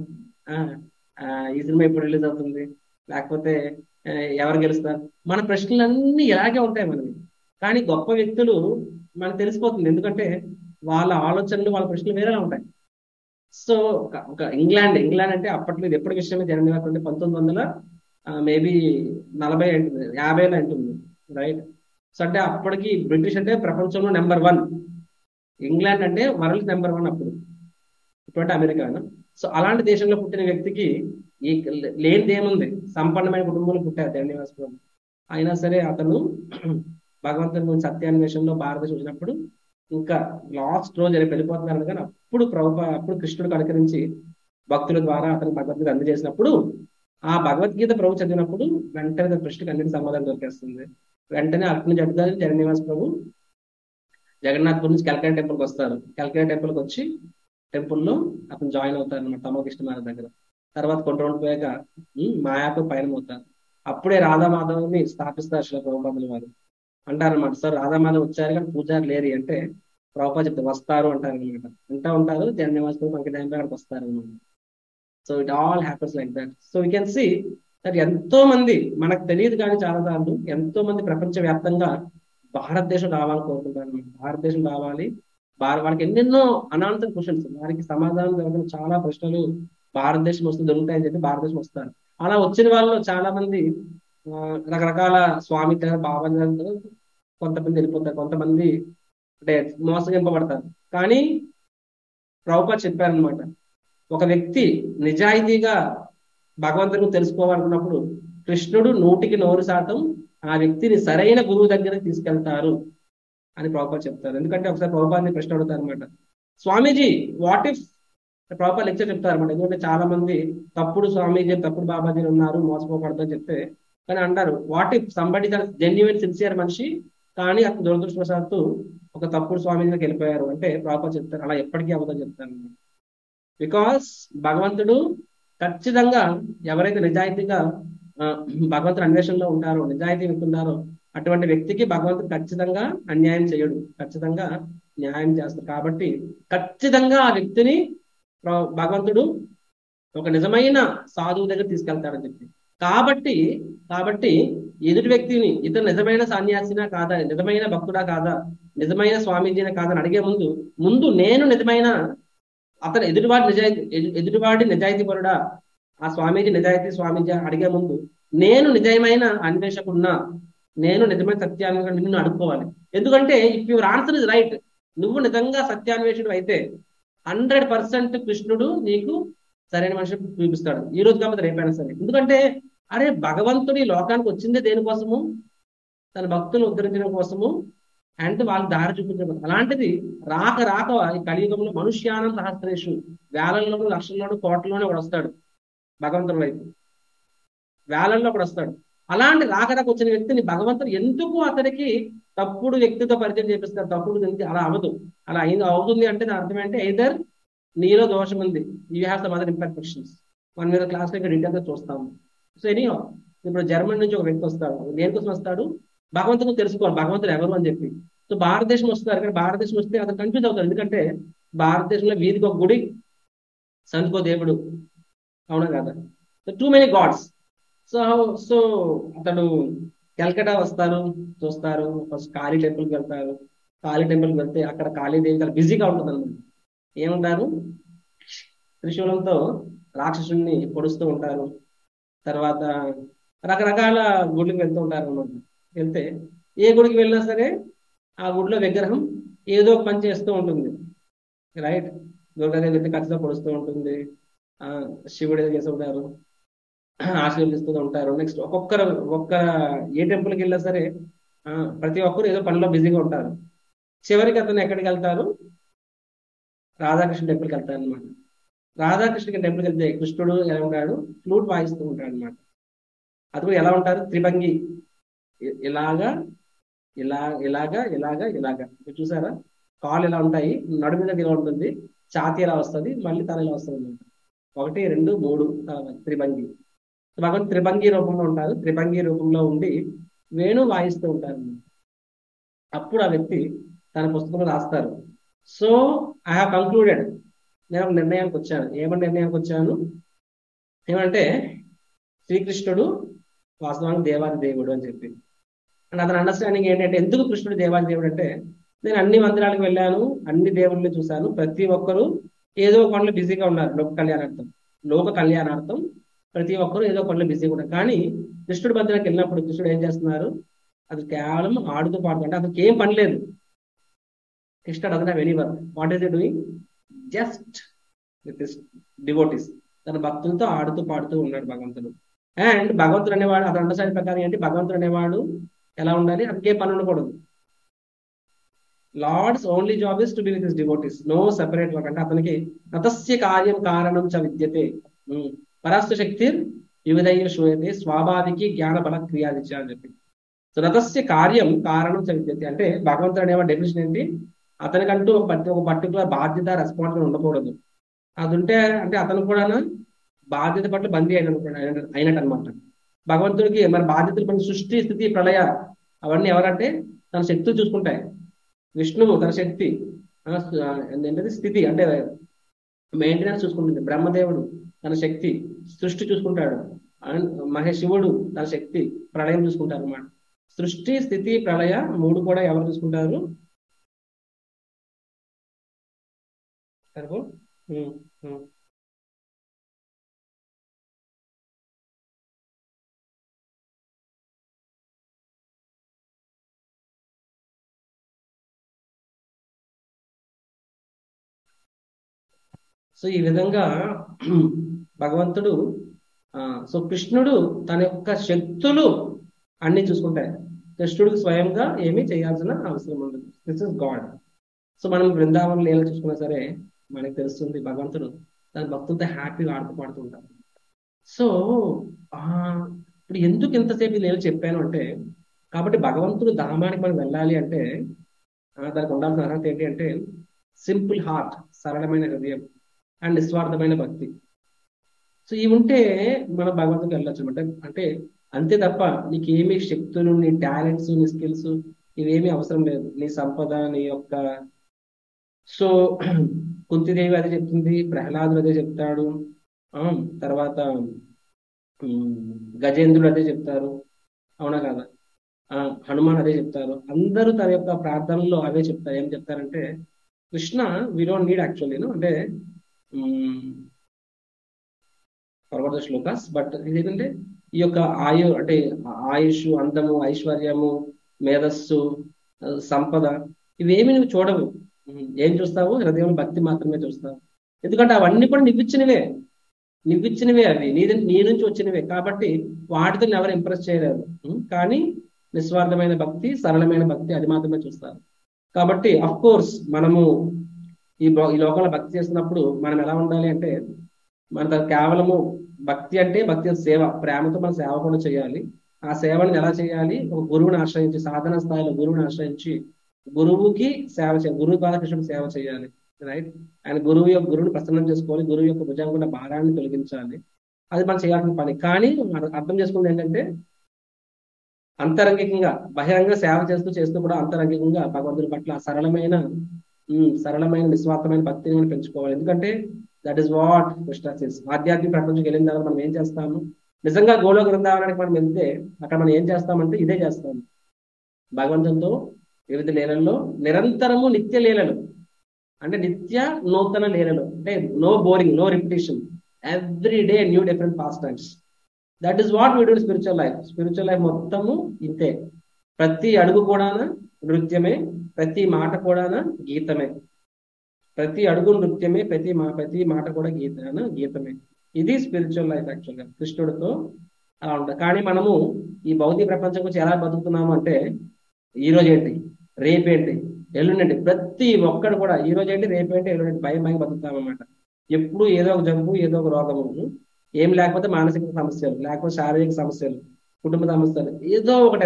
ఈ సినిమా ఎప్పుడు రిలీజ్ అవుతుంది లేకపోతే ఎవరు గెలుస్తారు మన ప్రశ్నలన్నీ ఇలాగే ఉంటాయి మనవి కానీ గొప్ప వ్యక్తులు మనకు తెలిసిపోతుంది ఎందుకంటే వాళ్ళ ఆలోచనలు వాళ్ళ ప్రశ్నలు వేరేలా ఉంటాయి సో ఒక ఇంగ్లాండ్ ఇంగ్లాండ్ అంటే అప్పట్లో ఇది ఎప్పటి విషయమే జనవరి అంటే పంతొమ్మిది వందల మేబీ నలభై అంటుంది యాభైలో అంటుంది రైట్ సో అంటే అప్పటికి బ్రిటిష్ అంటే ప్రపంచంలో నెంబర్ వన్ ఇంగ్లాండ్ అంటే వరల్డ్ నెంబర్ వన్ అప్పుడు ఇటువంటి అమెరికా సో అలాంటి దేశంలో పుట్టిన వ్యక్తికి ఈ లేనిది ఏముంది సంపన్నమైన కుటుంబంలో పుట్టారు ధన్యవాస్ ప్రభు అయినా సరే అతను భగవంతుని గురించి సత్యాన్వేషణలో భారతదేశం వచ్చినప్పుడు ఇంకా లాస్ట్ రోజు రేపు వెళ్ళిపోతున్నారు కానీ అప్పుడు ప్రభు అప్పుడు కృష్ణుడు కనుకరించి భక్తుల ద్వారా అతను భగవద్గీత అందజేసినప్పుడు ఆ భగవద్గీత ప్రభు చదివినప్పుడు వెంటనే ప్రశ్నకు అన్నిటి సమాధానం దొరికేస్తుంది వెంటనే అటు నుంచి అడుగుతారు జగన్నివాస్ ప్రభు జగన్నాథ్పూర్ నుంచి కల్కటా టెంపుల్కి వస్తారు కల్కటా టెంపుల్కి వచ్చి టెంపుల్లో అతను జాయిన్ అవుతారు అనమాట తమకృష్ణ మహారాజ్ దగ్గర తర్వాత కొన్ని రోజులు పోయాక ఉమ్, మాయాపూర్ పైన అవుతారు అప్పుడే రాధామాధవ్ని స్థాపిస్తారు శిల ప్రభుపాదుల వారు అంటారన్నమాట సార్ రాధామాధవ్ వచ్చారు కానీ పూజారి లేరు అంటే ప్రభుపా చెప్తే వస్తారు అంటారు అనమాట అంటా ఉంటారు జన్యవాసం మనకి టైం అక్కడికి వస్తారు అనమాట so it all happens like that so we can see that ఎంతో మంది మనకు తెలియదు కానీ చాలా సార్లు ఎంతో మంది ప్రపంచ వ్యాప్తంగా భారతదేశం రావాలని కోరుకుంటారు అన్నమాట. భారతదేశం రావాలి భారత వాళ్ళకి ఎన్నెన్నో అనాన్సర్ క్వశ్చన్స్ వారికి సమాధానం దొరకని చాలా ప్రశ్నలు భారతదేశం వస్తే దొరుకుతాయని చెప్పి భారతదేశం వస్తారు అలా వచ్చిన వాళ్ళు చాలా మంది ఆ, రకరకాల స్వామి దగ్గర బాబా దగ్గర కొంతమంది వెళ్ళిపోతారు కొంతమంది అంటే మోసగింపబడతారు కానీ ప్రభుపా చెప్పారనమాట ఒక వ్యక్తి నిజాయితీగా భగవంతుని తెలుసుకోవాలనుకున్నప్పుడు కృష్ణుడు నూటికి నూరు శాతం ఆ వ్యక్తిని సరైన గురువు దగ్గరికి తీసుకెళ్తారు అని ప్రభుపా చెప్తారు ఎందుకంటే ఒకసారి ప్రభుపాన్ని ప్రశ్న అడుగుతారు అనమాట Swamiji what if Prabhupada lecture చెప్తారు అనమాట ఎందుకంటే చాలా మంది తప్పుడు స్వామీజీ తప్పుడు బాబాజీలు ఉన్నారు మోసపోకూడదు అని చెప్తే కానీ అంటారు what if somebody genuine sincere మనిషి కానీ అతను దురదృష్టవశాత్తు ఒక తప్పుడు స్వామీజీకి వెళ్ళిపోయారు అంటే ప్రభుపా చెప్తారు అలా ఎప్పటికీ అవుతుందని చెప్తారు బికాస్ భగవంతుడు ఖచ్చితంగా ఎవరైతే నిజాయితీగా ఆ, భగవంతుడు అన్వేషణలో ఉంటారో నిజాయితీ వ్యక్తి ఉన్నారో అటువంటి వ్యక్తికి భగవంతుడు ఖచ్చితంగా అన్యాయం చేయడు ఖచ్చితంగా న్యాయం చేస్తాడు కాబట్టి ఖచ్చితంగా ఆ వ్యక్తిని ప్ర- భగవంతుడు ఒక నిజమైన సాధువు దగ్గర తీసుకెళ్తాడని చెప్పి కాబట్టి కాబట్టి ఎదుటి వ్యక్తిని ఇతను నిజమైన సన్యాసినా కాదా నిజమైన భక్తుడా కాదా నిజమైన స్వామీజీనా కాదా అని అడిగే ముందు ముందు నేను నిజమైన అతను ఎదుటివాడి నిజాయితీ ఎదు- ఎదుటివాడి నిజాయితీ పరుడా ఆ స్వామీజీ నిజాయితీ స్వామీజీ అని అడిగే ముందు నేను నిజమైన అన్వేషకున్నా నేను నిజమైన సత్యాన్వేషణ నిన్ను అడుక్కోవాలి ఎందుకంటే if your answer is right నువ్వు నిజంగా సత్యాన్వేషుడు అయితే హండ్రెడ్ పర్సెంట్ కృష్ణుడు నీకు సరైన మనిషి చూపిస్తాడు ఈ రోజు కాకపోతే రేపైనా సరే ఎందుకంటే అరే భగవంతుడు ఈ లోకానికి వచ్చిందే దేనికోసము తన భక్తులను ఉద్ధరించడం కోసము అండ్ వాళ్ళు దారి చూపించడం కోసం. అలాంటిది రాక రాక ఈ కలియుగంలో మనుష్యానం సహస్రేషు వేలల్లోనూ లక్షల్లోనూ కోట్లలోనే ఒకడు వస్తాడు భగవంతుని వైపు వేలల్లో ఒకడు వస్తాడు అలాంటి రాక రాక వచ్చిన వ్యక్తిని భగవంతుడు ఎందుకు అతనికి తప్పుడు వ్యక్తితో పరిచయం చేపిస్తారు తప్పుడు వ్యక్తి అలా అవ్వదు అలా అయింది అవుతుంది అంటే దాని అర్థం ఏంటి ఐదర్ నీలో దోషం ఉంది you have some other imperfections మన మీద క్లాస్ లో డీటెయిల్ గా చూస్తాము సో ఎనీ ఇప్పుడు జర్మనీ నుంచి ఒక వ్యక్తి వస్తాడు దేనికోసం వస్తాడు భగవంతుని తెలుసుకోవాలి భగవంతుడు ఎవరు అని చెప్పి సో భారతదేశం వస్తారు ఇక్కడ భారతదేశం వస్తే అతను కన్ఫ్యూజ్ అవుతాడు ఎందుకంటే భారతదేశంలో వీధికి ఒక గుడి సంతుకో దేవుడు అవునా కదా so too many gods so so అతడు కల్కటా వస్తారు చూస్తారు ఫస్ట్ కాళీ టెంపుల్కి వెళ్తారు కాళీ టెంపుల్కి వెళ్తే అక్కడ కాళీదేవి చాలా బిజీగా ఉంటుంది అనమాట ఏమంటారు త్రిశూలంతో రాక్షసుని పొడుస్తూ ఉంటారు తర్వాత రకరకాల గుడికి వెళ్తూ ఉంటారు అనమాట వెళ్తే ఏ గుడికి వెళ్ళినా సరే ఆ గుడిలో విగ్రహం ఏదో ఒక పని చేస్తూ ఉంటుంది రైట్ దుర్గాదేవి అయితే ఖచ్చితంగా పొడుస్తూ ఉంటుంది ఆ శివుడు ఏదో చేస్తూ ఉంటారు ఆశీర్వదిస్తూ ఉంటారు నెక్స్ట్ ఒక్కొక్కరు ఒక్క ఏ టెంపుల్కి వెళ్ళినా సరే ఆ ప్రతి ఒక్కరు ఏదో పనిలో బిజీగా ఉంటారు చివరికి అతను ఎక్కడికి వెళ్తారు రాధాకృష్ణ టెంపుల్కి వెళ్తారు అనమాట రాధాకృష్ణ టెంపుల్కి వెళ్తే కృష్ణుడు ఎలా ఉంటాడు ఫ్లూట్ వాయిస్తూ ఉంటాడు అనమాట అది కూడా ఎలా ఉంటారు త్రిభంగి ఇ- ఇలాగా ఇలా ఇలాగా ఇలాగా ఇలాగా మీరు చూసారా కాళ్ళు ఇలా ఉంటాయి నడుము మీద ఇలా ఉంటుంది ఛాతీ ఇలా వస్తుంది మళ్ళీ తల ఇలా వస్తుంది అనమాట ఒకటి రెండు మూడు తల త్రిభంగి భగవంతు త్రిభంగి రూపంలో ఉంటారు త్రిభంగి రూపంలో ఉండి వేణు వాయిస్తూ ఉంటారు అప్పుడు ఆ వ్యక్తి తన పుస్తకంలో రాస్తారు సో ఐ హావ్ కంక్లూడెడ్ నేను ఒక నిర్ణయానికి వచ్చాను ఏమని నిర్ణయానికి వచ్చాను ఏమంటే శ్రీకృష్ణుడు వాస్తవానికి దేవాది దేవుడు అని చెప్పి అండ్ అతని అండర్స్టాండింగ్ ఏంటంటే ఎందుకు కృష్ణుడు దేవాది దేవుడు అంటే నేను అన్ని మందిరాలకు వెళ్ళాను అన్ని దేవుళ్ళని చూశాను ప్రతి ఒక్కరు ఏదో ఒక పనులు బిజీగా ఉన్నారు లోక కళ్యాణార్థం లోక కళ్యాణార్థం ప్రతి ఒక్కరు ఏదో పనులు బిజీగా ఉన్నారు కానీ కృష్ణుడి మందిరానికి వెళ్ళినప్పుడు కృష్ణుడు ఏం చేస్తున్నారు అది కేవలం ఆడుతూ పాడుతూ అంటే అతనికి ఏం పని లేదు కృష్ణుడు అతను any work what is doing just with devotees తన భక్తులతో ఆడుతూ పాడుతూ ఉన్నాడు భగవంతుడు అండ్ భగవంతుడు అనేవాడు అతని అండర్స్టాండింగ్ ప్రకారం ఏంటి భగవంతుడు అనేవాడు ఎలా ఉండాలి అతనికి ఏ పని ఉండకూడదు lord's only job is to be with his devotees no separate work అంటే అతనికి నతస్య కార్యం కారణం చ విద్యతే ఉమ్. పరాస్తు శక్తి వివిధయ్య శూయతే స్వాభావికి జ్ఞాన బల క్రియాదిత్య అని చెప్పి సో రథస్య కార్యం కారణం చ విద్యతే అంటే భగవంతుడు అనేవాడు డెఫినేషన్ ఏంటి అతనికంటూ ఒక పర్టి ఒక పర్టికులర్ బాధ్యత రెస్పాన్సిబిలిటీ ఉండకూడదు అది ఉంటే అంటే అతను కూడా బాధ్యత పట్ల బందీ అయిన అయినట్టు అనమాట భగవంతుడికి మరి బాధ్యతలు మన సృష్టి స్థితి ప్రళయ అవన్నీ ఎవరంటే తన శక్తులు చూసుకుంటాయి విష్ణువు తన శక్తి ఆ, ఏంటంటే స్థితి అంటే మెయింటెనెన్స్ చూసుకుంటుంది బ్రహ్మదేవుడు తన శక్తి సృష్టి చూసుకుంటాడు అండ్ మహేశివుడు తన శక్తి ప్రళయం చూసుకుంటారు అన్నమాట సృష్టి స్థితి ప్రళయ మూడు కూడా ఎవరు చూసుకుంటారు సరిపో ఉమ్, ఉమ్. సో ఈ విధంగా భగవంతుడు ఆ, సో కృష్ణుడు తన యొక్క శక్తులు అన్ని చూసుకుంటాయి కృష్ణుడికి స్వయంగా ఏమీ చేయాల్సిన అవసరం ఉండదు దిస్ ఇస్ గాడ్ సో మనం బృందావనం లీల చూసుకున్నా సరే మనకి తెలుస్తుంది భగవంతుడు తన భక్తులతో హ్యాపీగా ఆడుతూ పాడుతుంటారు సో ఆ ఇప్పుడు ఎందుకు ఇంతసేపు ఈ లీల చెప్పాను అంటే కాబట్టి భగవంతుడు ధామానికి మనం వెళ్ళాలి అంటే ఆ, దానికి ఉండాల్సిన అర్హత ఏంటి అంటే సింపుల్ హార్ట్ సరళమైన హృదయం అండ్ నిస్వార్థమైన భక్తి సో ఇవి ఉంటే మనం భగవంతుడికి వెళ్ళొచ్చు అనమాట అంటే అంతే తప్ప నీకేమి శక్తులు నీ టాలెంట్స్ నీ స్కిల్స్ ఇవేమీ అవసరం లేదు నీ సంపద నీ యొక్క సో కుంతిదేవి అదే చెప్తుంది ప్రహ్లాదుడు అదే చెప్తాడు ఆ, తర్వాత ఉమ్, గజేంద్రుడు అదే చెప్తారు అవునా కదా ఆ, హనుమాన్ అదే చెప్తారు అందరూ తన యొక్క ప్రార్థనలో అవే చెప్తారు ఏం చెప్తారంటే Krishna we don't need actually అంటే ఫార్వర్డ్ ద శ్లోకాస్ బట్ ఇదేంటంటే ఈ యొక్క ఆయు అంటే ఆయుష్ అందము ఐశ్వర్యము మేధస్సు ఆ, సంపద ఇవేమి నువ్వు చూడవు ఉమ్, ఏం చూస్తావు హృదయం భక్తి మాత్రమే చూస్తావు ఎందుకంటే అవన్నీ కూడా నువ్విచ్చినవే నువ్విచ్చినవే అవి నీ నీ నుంచి వచ్చినవే కాబట్టి వాటితో నిన్ను ఎవరు ఇంప్రెస్ చేయలేరు ఉమ్, కానీ నిస్వార్థమైన భక్తి సరళమైన భక్తి అది మాత్రమే చూస్తారు కాబట్టి అఫ్ కోర్స్ మనము ఈ బ- ఈ లోకంలో భక్తి చేస్తున్నప్పుడు మనం ఎలా ఉండాలి అంటే మన దగ్గర కేవలము భక్తి అంటే భక్తి సేవ ప్రేమతో మన సేవ కూడా చేయాలి ఆ సేవను ఎలా చేయాలి ఒక గురువుని ఆశ్రయించి సాధన స్థాయిలో గురువుని ఆశ్రయించి గురువుకి సేవ చేయాలి గురువు బాలకృష్ణుడు సేవ చేయాలి రైట్ ఆయన గురువు యొక్క గురువుని ప్రసన్నం చేసుకోవాలి గురువు యొక్క భుజంగా ఉన్న భారాన్ని తొలగించాలి అది మనం చేయాల్సిన పని కానీ మనం అర్థం చేసుకుంది ఏంటంటే అంతరంగికంగా బహిరంగ సేవ చేస్తూ చేస్తూ కూడా అంతరంగికంగా భగవంతుని పట్ల సరళమైన ఉమ్, సరళమైన నిస్వార్థమైన భక్తిని మనం పెంచుకోవాలి ఎందుకంటే that is what Krishna says ఆధ్యాత్మిక ప్రపంచంకి వెళ్ళిన తర్వాత మనం ఏం చేస్తాము నిజంగా గోలోక బృందావనానికి మనం వెళ్తే అక్కడ మనం ఏం చేస్తామంటే ఇదే చేస్తాము భగవంతునితో వివిధ లీలల్లో నిరంతరము నిత్య లీలలు అంటే నిత్య నూతన లీలలు అంటే no boring no repetition every day new different pastimes that is what we do spiritual life spiritual life మొత్తము ఇంతే ప్రతి అడుగు కూడా నృత్యమే ప్రతి మాట కూడా గీతమే ప్రతి అడుగు నృత్యమే ప్రతి మా ప్రతి మాట కూడా గీత గీతమే ఇది స్పిరిచువల్ లైఫ్ యాక్చువల్గా కృష్ణుడితో అలా ఉంటుంది కానీ మనము ఈ భౌతిక ప్రపంచం గురించి ఎలా బతుకుతున్నాము అంటే ఈ రోజు ఏంటి రేపేంటి ఎల్లుండి ప్రతి ఒక్కడు కూడా ఈ రోజు ఏంటి రేపేంటి ఎల్లుండి భయం భయం బతుకుతాం అన్నమాట ఎప్పుడు ఏదో ఒక జబ్బు ఏదో ఒక రోగము ఏం లేకపోతే మానసిక సమస్యలు లేకపోతే శారీరక సమస్యలు కుటుంబ సమస్యలు ఏదో ఒకటి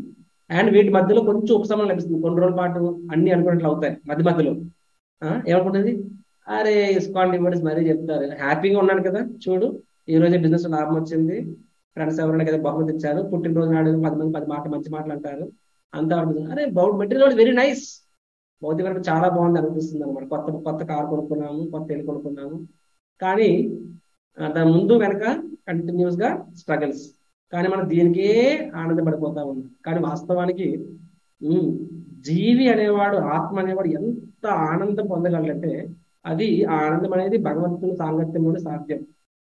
అండ్ వీటి మధ్యలో కొంచెం ఉపశమనం లభిస్తుంది కొన్ని రోజుల పాటు అన్ని అనుకున్నట్లు అవుతాయి మధ్య మధ్యలో ఆ, ఏమనుకుంటుంది అరే ఇస్కాన్ డివోటీస్ మరీ చెప్తారు హ్యాపీగా ఉన్నాను కదా చూడు ఈ రోజే బిజినెస్ లాభం వచ్చింది ఫ్రెండ్స్ ఎవరైనా కదా బహుమతి ఇచ్చారు పుట్టినరోజు నాడు పది మంది పది మాట మంచి మాటలు అంటారు అంతా ఉంటుంది. అరే మెటీరియల్ వెరీ నైస్ భౌతిక చాలా బాగుంది అనిపిస్తుంది అనమాట కొత్త కొత్త కార్ కొనుక్కున్నాము కొత్త ఇల్లు కొనుక్కున్నాము కానీ ఆ, దాని ముందు వెనక కంటిన్యూస్ గా స్ట్రగల్స్ కానీ మనం దీనికే ఆనందపడిపోతా ఉన్నాం కానీ వాస్తవానికి ఉమ్, జీవి అనేవాడు ఆత్మ అనేవాడు ఎంత ఆనందం పొందగలంటే అది ఆ ఆనందం అనేది భగవంతుని సాంగత్యంలోనే సాధ్యం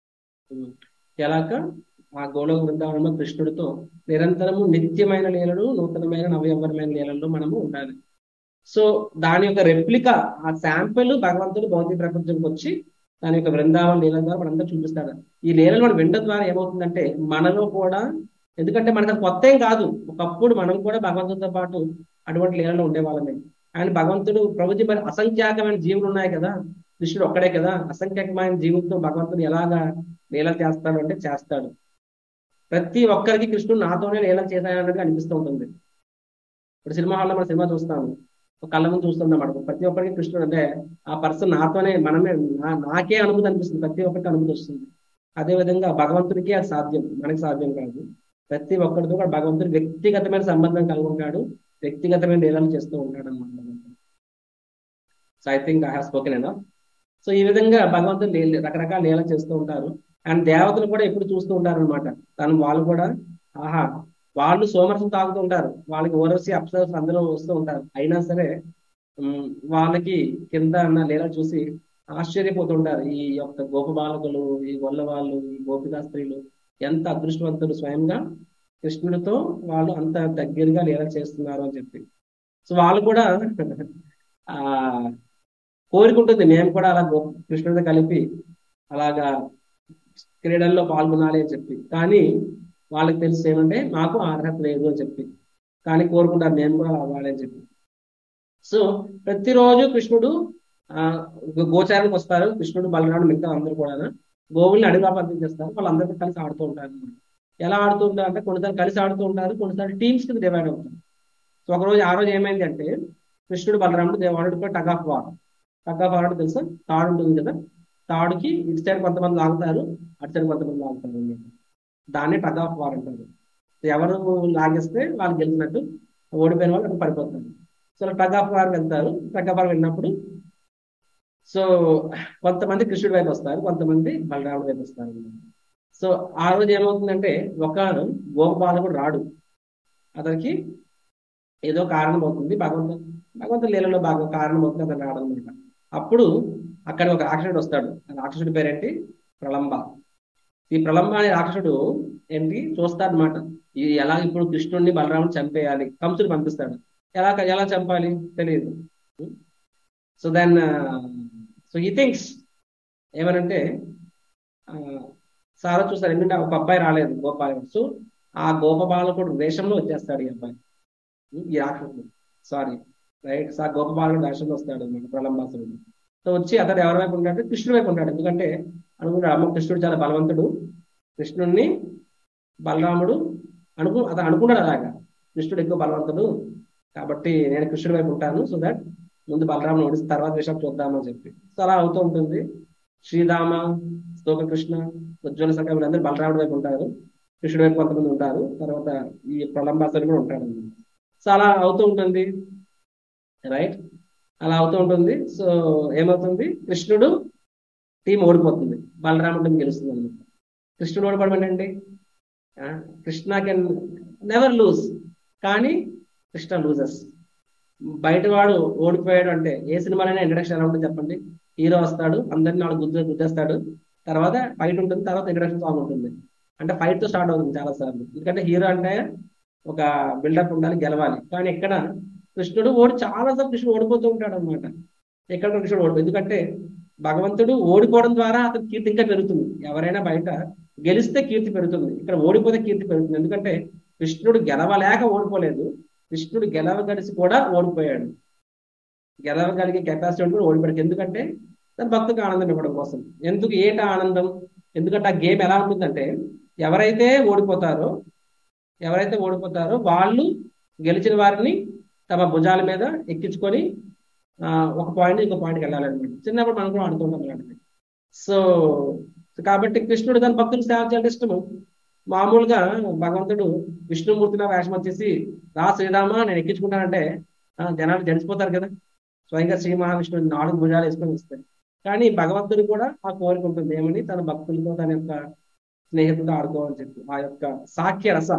ఉమ్, ఎలాగ ఆ గోళ బృందావనంలో కృష్ణుడితో నిరంతరము నిత్యమైన లీలలు నూతనమైన నవయవరమైన లీలల్లో మనము ఉండాలి సో దాని యొక్క రెప్లికా ఆ శాంపిల్ భగవంతుడు భౌతిక ప్రపంచంకి వచ్చి దాని యొక్క బృందావన లీల ద్వారా మనందరూ చూపిస్తాడు ఈ లీలలు మనం వినడం ద్వారా ఏమవుతుందంటే మనలో కూడా ఎందుకంటే మనకు అది కొత్త ఏం కాదు ఒకప్పుడు మనం కూడా భగవంతుడితో పాటు అటువంటి లీలలో ఉండేవాళ్ళమే ఆయన భగవంతుడు ప్రభుజీ మరి అసంఖ్యాకమైన జీవులు ఉన్నాయి కదా కృష్ణుడు ఒక్కడే కదా అసంఖ్యాకమైన జీవులతో భగవంతుడు ఎలాగా లీలలు చేస్తాడు అంటే చేస్తాడు ప్రతి ఒక్కరికి కృష్ణుడు నాతోనే లీలలు చేశాయన్నట్టుగా అనిపిస్తూ ఉంటుంది ఇప్పుడు సినిమా హాల్లో మనం సినిమా చూస్తాము ఒక కళ్ళ ముందు చూస్తున్నాం అన్నమాట ప్రతి ఒక్కరికి కృష్ణుడు అంటే ఆ పర్సన్ నాతోనే మనమే నా- నాకే అనుభూతి అనిపిస్తుంది ప్రతి ఒక్కరికి అనుభూతి వస్తుంది అదే విధంగా భగవంతుడికి అది సాధ్యం మనకి సాధ్యం కాదు ప్రతి ఒక్కరితో కూడా భగవంతుడు వ్యక్తిగతమైన సంబంధం కలిగి ఉంటాడు వ్యక్తిగతమైన లీలలు చేస్తూ ఉంటాడు అనమాట so I think I have spoken enough so ఈ విధంగా భగవంతుడు లీల- రకరకాల లీలలు చేస్తూ ఉంటారు అండ్ దేవతలు కూడా ఎప్పుడు చూస్తూ ఉంటారు అనమాట తను వాళ్ళు కూడా ఆహా వాళ్ళు సోమరసం తాగుతూ ఉంటారు వాళ్ళకి ఓరసి అప్సరస్ అందరూ వస్తూ ఉంటారు అయినా సరే ఉమ్, వాళ్ళకి కింద ఉన్న లీల చూసి ఆశ్చర్యపోతుంటారు ఈ యొక్క గోప బాలకులు ఈ గొల్ల వాళ్ళు ఈ గోపికా స్త్రీలు ఎంత అదృష్టవంతులు స్వయంగా కృష్ణుడితో వాళ్ళు అంత దగ్గరగా లీల చేస్తున్నారు అని చెప్పి సో వాళ్ళు కూడా ఆ కోరుకుంటుంది మేము కూడా అలా గో- కృష్ణుడితో కలిపి అలాగా క్రీడల్లో పాల్గొనాలి అని చెప్పి కానీ వాళ్ళకి తెలిసి ఏమంటే మాకు ఆ అర్హత లేదు అని చెప్పి కానీ కోరుకుంటారు మేము కూడా అలా అవ్వాలి అని చెప్పి సో ప్రతిరోజు కృష్ణుడు ఆ గో- గోచారానికి వస్తారు కృష్ణుడు బలరాముడు మిగతా అందరూ కూడా గోవుల్ని అడిగా పంపించేస్తారు వాళ్ళందరితో కలిసి ఆడుతూ ఉంటారు అన్నమాట. ఎలా ఆడుతూ ఉంటారు అంటే కొన్నిసార్లు కలిసి ఆడుతూ ఉంటారు కొన్నిసార్లు టీమ్స్ కింద డివైడ్ అవుతారు సో ఒక రోజు ఆ రోజు ఏమైంది అంటే కృష్ణుడు బలరాముడు దేవాడు tug of war tug of war అంటే తెలుసా తాడు ఉంటుంది కదా తాడుకి ఇటు సైడ్ కొంతమంది లాగుతారు అటు సైడ్ కొంతమంది లాగుతారు అన్నమాట దాన్నే టగ్ ఆఫ్ వార్ అంటారు సో ఎవరు లాగేస్తే వాళ్ళు గెలిచినట్టు ఓడిపోయిన వాళ్ళు అక్కడ పడిపోతారు సో టగ్ ఆఫ్ వార్ వెళ్తారు టగ్ ఆఫ్ వార్ వెళ్ళినప్పుడు సో కొంతమంది కృష్ణుడి వైపు వస్తారు కొంతమంది బలరాముడి వైపు వస్తారు సో ఆ రోజు ఏమవుతుందంటే ఒక గోపాలకుడు రాడు అతనికి ఏదో కారణం అవుతుంది భగవంతు భగవంతుని లీలలో బాగా కారణం అవుతుంది అతను రాడనమాట అప్పుడు అక్కడ ఒక రాక్షసుడు వస్తాడు ఆ రాక్షసుడి పేరేంటి ప్రళంబ ఈ ప్రళంబ అనే రాక్షసుడు ఏంటి చూస్తాడనమాట ఈ ఎలా ఇప్పుడు కృష్ణుడిని బలరాముని చంపేయాలి కంసుడు పంపిస్తాడు ఎలా ఎలా చంపాలి తెలియదు సో దెన్ సో ఈ థింగ్స్ ఏమనంటే సారా చూస్తారు ఎందుకంటే ఒక అబ్బాయి రాలేదు గోపాల సో ఆ గోప బాలకుడు వేషంలో వచ్చేస్తాడు ఈ అబ్బాయి ఈ రాక్షసుడు సారీ రైట్ ఆ గోప బాలకుడు వేషంలో వస్తాడు అనమాట ప్రళంబాసురుడు సో వచ్చి అతడు ఎవరి వైపు ఉంటాడు కృష్ణుడి వైపు ఉంటాడు ఎందుకంటే అనుకుంటాడు అమ్మ కృష్ణుడు చాలా బలవంతుడు కృష్ణుడిని బలరాముడు అనుకు అతను అనుకున్నాడు అలాగా కృష్ణుడు ఎక్కువ బలవంతుడు కాబట్టి నేను కృష్ణుడి వైపు ఉంటాను సో దట్ ముందు బలరాముని ఓడిసి తర్వాత విషయం చూద్దామని చెప్పి సో అలా అవుతూ ఉంటుంది శ్రీరామ స్తోక కృష్ణ ఉజ్వల సఖ వీళ్ళందరూ బలరాముడి వైపు ఉంటారు కృష్ణుడి వైపు కొంతమంది ఉంటారు తర్వాత ఈ ప్రళంబాసుడు కూడా ఉంటాడు సో అలా అవుతూ ఉంటుంది రైట్ అలా అవుతూ ఉంటుంది సో ఏమవుతుంది కృష్ణుడు టీం ఓడిపోతుంది బలరాముడు టీం గెలుస్తుంది అనమాట కృష్ణుడు ఓడిపోవడం ఏంటండి కృష్ణ కెన్ నెవర్ లూజ్ కానీ కృష్ణ లూజెస్ బయట వాడు ఓడిపోయాడు అంటే ఏ సినిమాలైనా ఇంట్రడక్షన్ ఎలా ఉంటుంది చెప్పండి హీరో వస్తాడు అందరిని నాలుగు గుద్దు గుద్దేస్తాడు తర్వాత ఫైట్ ఉంటుంది తర్వాత ఇంట్రడక్షన్ సాంగ్ ఉంటుంది అంటే ఫైట్ తో స్టార్ట్ అవుతుంది చాలా సార్లు ఎందుకంటే హీరో అంటే ఒక బిల్డప్ ఉండాలి గెలవాలి కానీ ఇక్కడ కృష్ణుడు ఓడి చాలా సార్లు కృష్ణుడు ఓడిపోతూ ఉంటాడు అనమాట ఎక్కడ కృష్ణుడు ఓడిపో ఎందుకంటే భగవంతుడు ఓడిపోవడం ద్వారా అతని కీర్తి ఇంకా పెరుగుతుంది ఎవరైనా బయట గెలిస్తే కీర్తి పెరుగుతుంది ఇక్కడ ఓడిపోతే కీర్తి పెరుగుతుంది ఎందుకంటే కృష్ణుడు గెలవలేక ఓడిపోలేదు కృష్ణుడు గెలవగలిసి కూడా ఓడిపోయాడు గెలవగలిగే కెపాసిటీ కూడా ఓడిపోయాడు ఎందుకంటే తన భక్తులకు ఆనందం ఇవ్వడం కోసం ఎందుకు ఏట ఆనందం ఎందుకంటే ఆ గేమ్ ఎలా ఉంటుందంటే ఎవరైతే ఓడిపోతారో ఎవరైతే ఓడిపోతారో వాళ్ళు గెలిచిన వారిని తమ భుజాల మీద ఎక్కించుకొని ఒక పాయింట్ ఇంకో పాయింట్కి వెళ్ళాలన్నమాట చిన్నప్పుడు మనం కూడా ఆడుతుంటాం అలాంటిది సో కాబట్టి కృష్ణుడు తన భక్తులు సేవ చేయాలంటే ఇష్టము మామూలుగా భగవంతుడు విష్ణుమూర్తిగా వేషం వచ్చేసి రా శ్రీరామ నేను ఎక్కించుకుంటానంటే జనాలు జడిచిపోతారు కదా స్వయంగా శ్రీ మహావిష్ణువు నాలుగు భుజాలు వేసుకొని వస్తాయి కానీ భగవంతుడు కూడా ఆ కోరిక ఉంటుంది ఏమని తన భక్తులతో తన యొక్క స్నేహితులతో ఆడుకోవాలని చెప్పి ఆ యొక్క సాఖ్య రస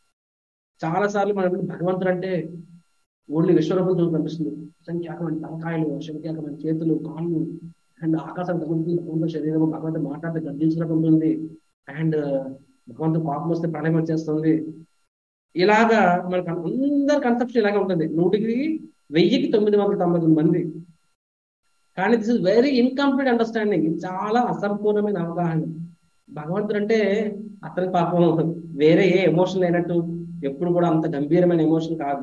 చాలా సార్లు మనం భగవంతుడు అంటే ఓన్లీ విశ్వరూపం చూసి కనిపిస్తుంది సంఖ్యాకమైన తలకాయలు సంఖ్యాకమైన చేతులు కాళ్ళు అండ్ ఆకాశం తగ్గుతుంది శరీరం భగవంతుడు మాట్లాడితే గర్జించినట్టు ఉంటుంది అండ్ భగవంతుడు పాపం వస్తే ప్రళయం వచ్చేస్తుంది ఇలాగా మనకు అందరి కన్సెప్షన్ ఇలాగే ఉంటుంది నూటికి వెయ్యికి తొమ్మిది వందల తొంభై తొమ్మిది మంది కానీ this is very incomplete understanding ఇది చాలా అసంపూర్ణమైన అవగాహన భగవంతుడు అంటే అతని పాపం వేరే ఏ ఎమోషన్ లేనట్టు ఎప్పుడు కూడా అంత గంభీరమైన ఎమోషన్ కాదు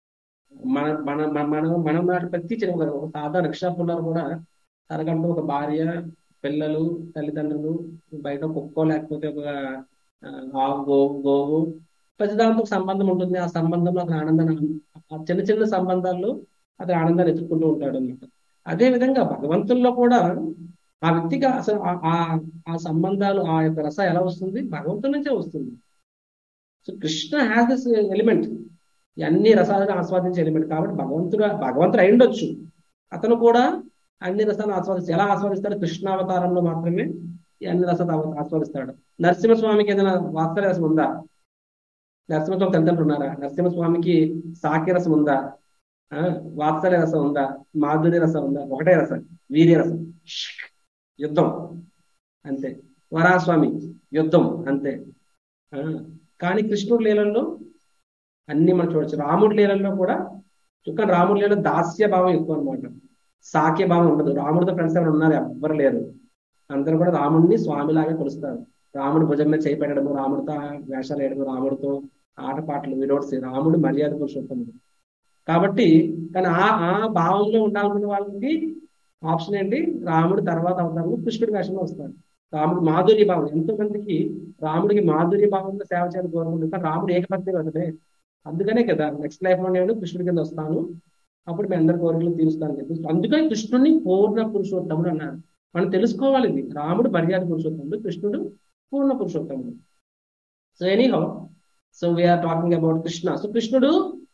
మన మన మన మనం ప్రతి చిన్న ఒక సాధారణ రిక్షా పుల్లారు కూడా తనకంటూ ఒక భార్య పిల్లలు తల్లిదండ్రులు బయట కుక్కో లేకపోతే ఒక ఆ, ఆవు గోవు గోవు ప్రతిదాంతో ఒక సంబంధం ఉంటుంది ఆ సంబంధంలో అతని ఆనందాన్ని ఆ చిన్న చిన్న సంబంధాల్లో అతని ఆనందాన్ని ఎత్తుకుంటూ ఉంటాడు అనమాట అదే విధంగా భగవంతుల్లో కూడా ఆ వ్యక్తికి అసలు ఆ- ఆ ఆ సంబంధాలు ఆ యొక్క రస ఎలా వస్తుంది భగవంతుడి నుంచే వస్తుంది so Krishna has this element అన్ని రసాలను ఆస్వాదించే ఎలిమెంట్ కాబట్టి భగవంతుడు భగవంతుడు అయి ఉండొచ్చు అతను కూడా అన్ని రసాలను ఆస్వాదిస్తాడు ఎలా ఆస్వాదిస్తాడు కృష్ణావతారంలో మాత్రమే ఈ అన్ని రసాలు ఆవ- ఆస్వాదిస్తాడు నరసింహస్వామికి ఏదైనా వాత్సల్య రసం ఉందా నరసింహస్వామి తల్లిదండ్రులు ఉన్నారా నరసింహస్వామికి సాకి రసం ఉందా ఆ, వాత్సల్య రసం ఉందా మాధుర్య రసం ఉందా ఒకటే రసం వీర్య రసం యుద్ధం అంతే వరాస్వామి యుద్ధం అంతే ఆ, కానీ కృష్ణుడి లీలల్లో అన్ని మనం చూడొచ్చు రాముడి లీలల్లో కూడా చుక్క రాముడి లీలలో దాస్య భావం ఎక్కువ అనమాట సాక్య భావం ఉండదు రాముడితో ఫ్రెండ్స్ ఎవరు ఉన్నారు ఎవ్వరు లేరు అందరూ కూడా రాముడిని స్వామిలాగే కొలుస్తారు రాముడు భుజం మీద చేయి పెట్టడము రాముడితో వేషాలు వేయడము రాముడితో ఆటపాటలు వినోడ్స్ రాముడు మర్యాద పురుషోత్తముడు కాబట్టి కానీ ఆ ఆ భావంలో ఉండాలనుకున్న వాళ్ళకి ఆప్షన్ ఏంటి రాముడు తర్వాత అవతారంలో కృష్ణుడి వేషంలో వస్తాడు రాముడు మాధుర్య భావం ఎంతో మందికి రాముడికి మాధుర్య భావంలో సేవ చేయాలని కోరుకుంటుంది కానీ రాముడు ఏకపత్ని కదనే అందుకనే కదా నెక్స్ట్ లైఫ్ లో నేను కృష్ణుడి కింద వస్తాను అప్పుడు మీ అందరి కోరికలు తీరుస్తాను చెప్పి అందుకని కృష్ణుడిని పూర్ణ పురుషోత్తముడు అన్నారు మనం తెలుసుకోవాలి ఇది రాముడు మర్యాద పురుషోత్తముడు కృష్ణుడు పూర్ణ పురుషోత్తముడు so anyhow so we are talking about Krishna so కృష్ణుడు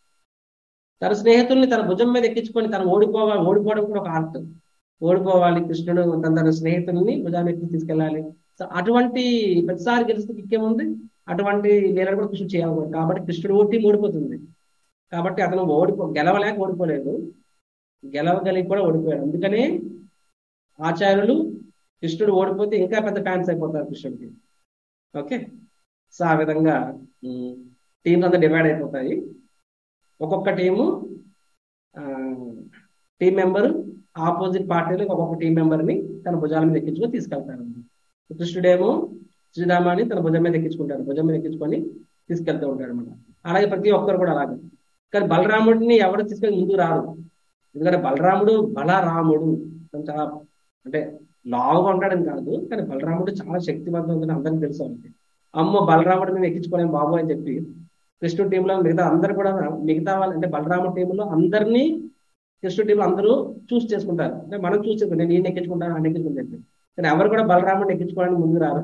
తన స్నేహితుల్ని తన భుజం మీద ఎక్కించుకొని తను ఓడిపోవాలి ఓడిపోవడం కూడా ఒక ఆర్ట్ ఓడిపోవాలి కృష్ణుడు తన తన స్నేహితుల్ని భుజాన్ని ఎక్కి తీసుకెళ్ళాలి సో అటువంటి ప్రతిసారి గెలిస్తే ఇంకేముంది అటువంటి లీలను కూడా కృష్ణుడు చేయాలి కాబట్టి కృష్ణుడు ఓటి ఓడిపోతుంది కాబట్టి అతను ఓడిపో గెలవలేక ఓడిపోలేదు గెలవగలిగి కూడా ఓడిపోయాడు అందుకనే ఆచార్యులు కృష్ణుడు ఓడిపోతే ఇంకా పెద్ద ఫ్యాన్స్ అయిపోతారు కృష్ణుడికి ఓకే సో ఆ విధంగా టీమ్స్ అంతా డివైడ్ అయిపోతాయి ఒక్కొక్క టీము టీం మెంబర్ ఆపోజిట్ పార్టీలకు ఒక్కొక్క టీం మెంబర్ని తన భుజాల మీద ఎక్కించుకొని తీసుకెళ్తారు కృష్ణుడేమో శ్రీరామాన్ని తన భుజం మీద ఎక్కించుకుంటాడు భుజం మీద ఎక్కించుకొని తీసుకెళ్తూ ఉంటాడు అనమాట అలాగే ప్రతి ఒక్కరు కూడా అలాగే కానీ బలరాముడిని ఎవరు తీసుకొని ముందుకు రారు ఎందుకంటే బలరాముడు బలరాముడు తను చాలా అంటే లావుగా ఉంటాడని కాదు కానీ బలరాముడు చాలా శక్తివంతం అందరికీ తెలుసు వాళ్ళకి అమ్మో బలరాముడు మేము ఎక్కించుకోలేము బాబు అని చెప్పి కృష్ణుడు టీంలో మిగతా అందరు కూడా మిగతా వాళ్ళు అంటే బలరాముడు టీంలో అందరినీ కృష్ణుడు టీంలో అందరూ చూస్ చేసుకుంటారు అంటే మనం చూస్ చేసుకుంటాం నేను ఈయన ఎక్కించుకుంటాను ఆయన ఎక్కించుకుంటాను చెప్పి కానీ ఎవరు కూడా బలరాముడిని ఎక్కించుకోవడానికి ముందు రారు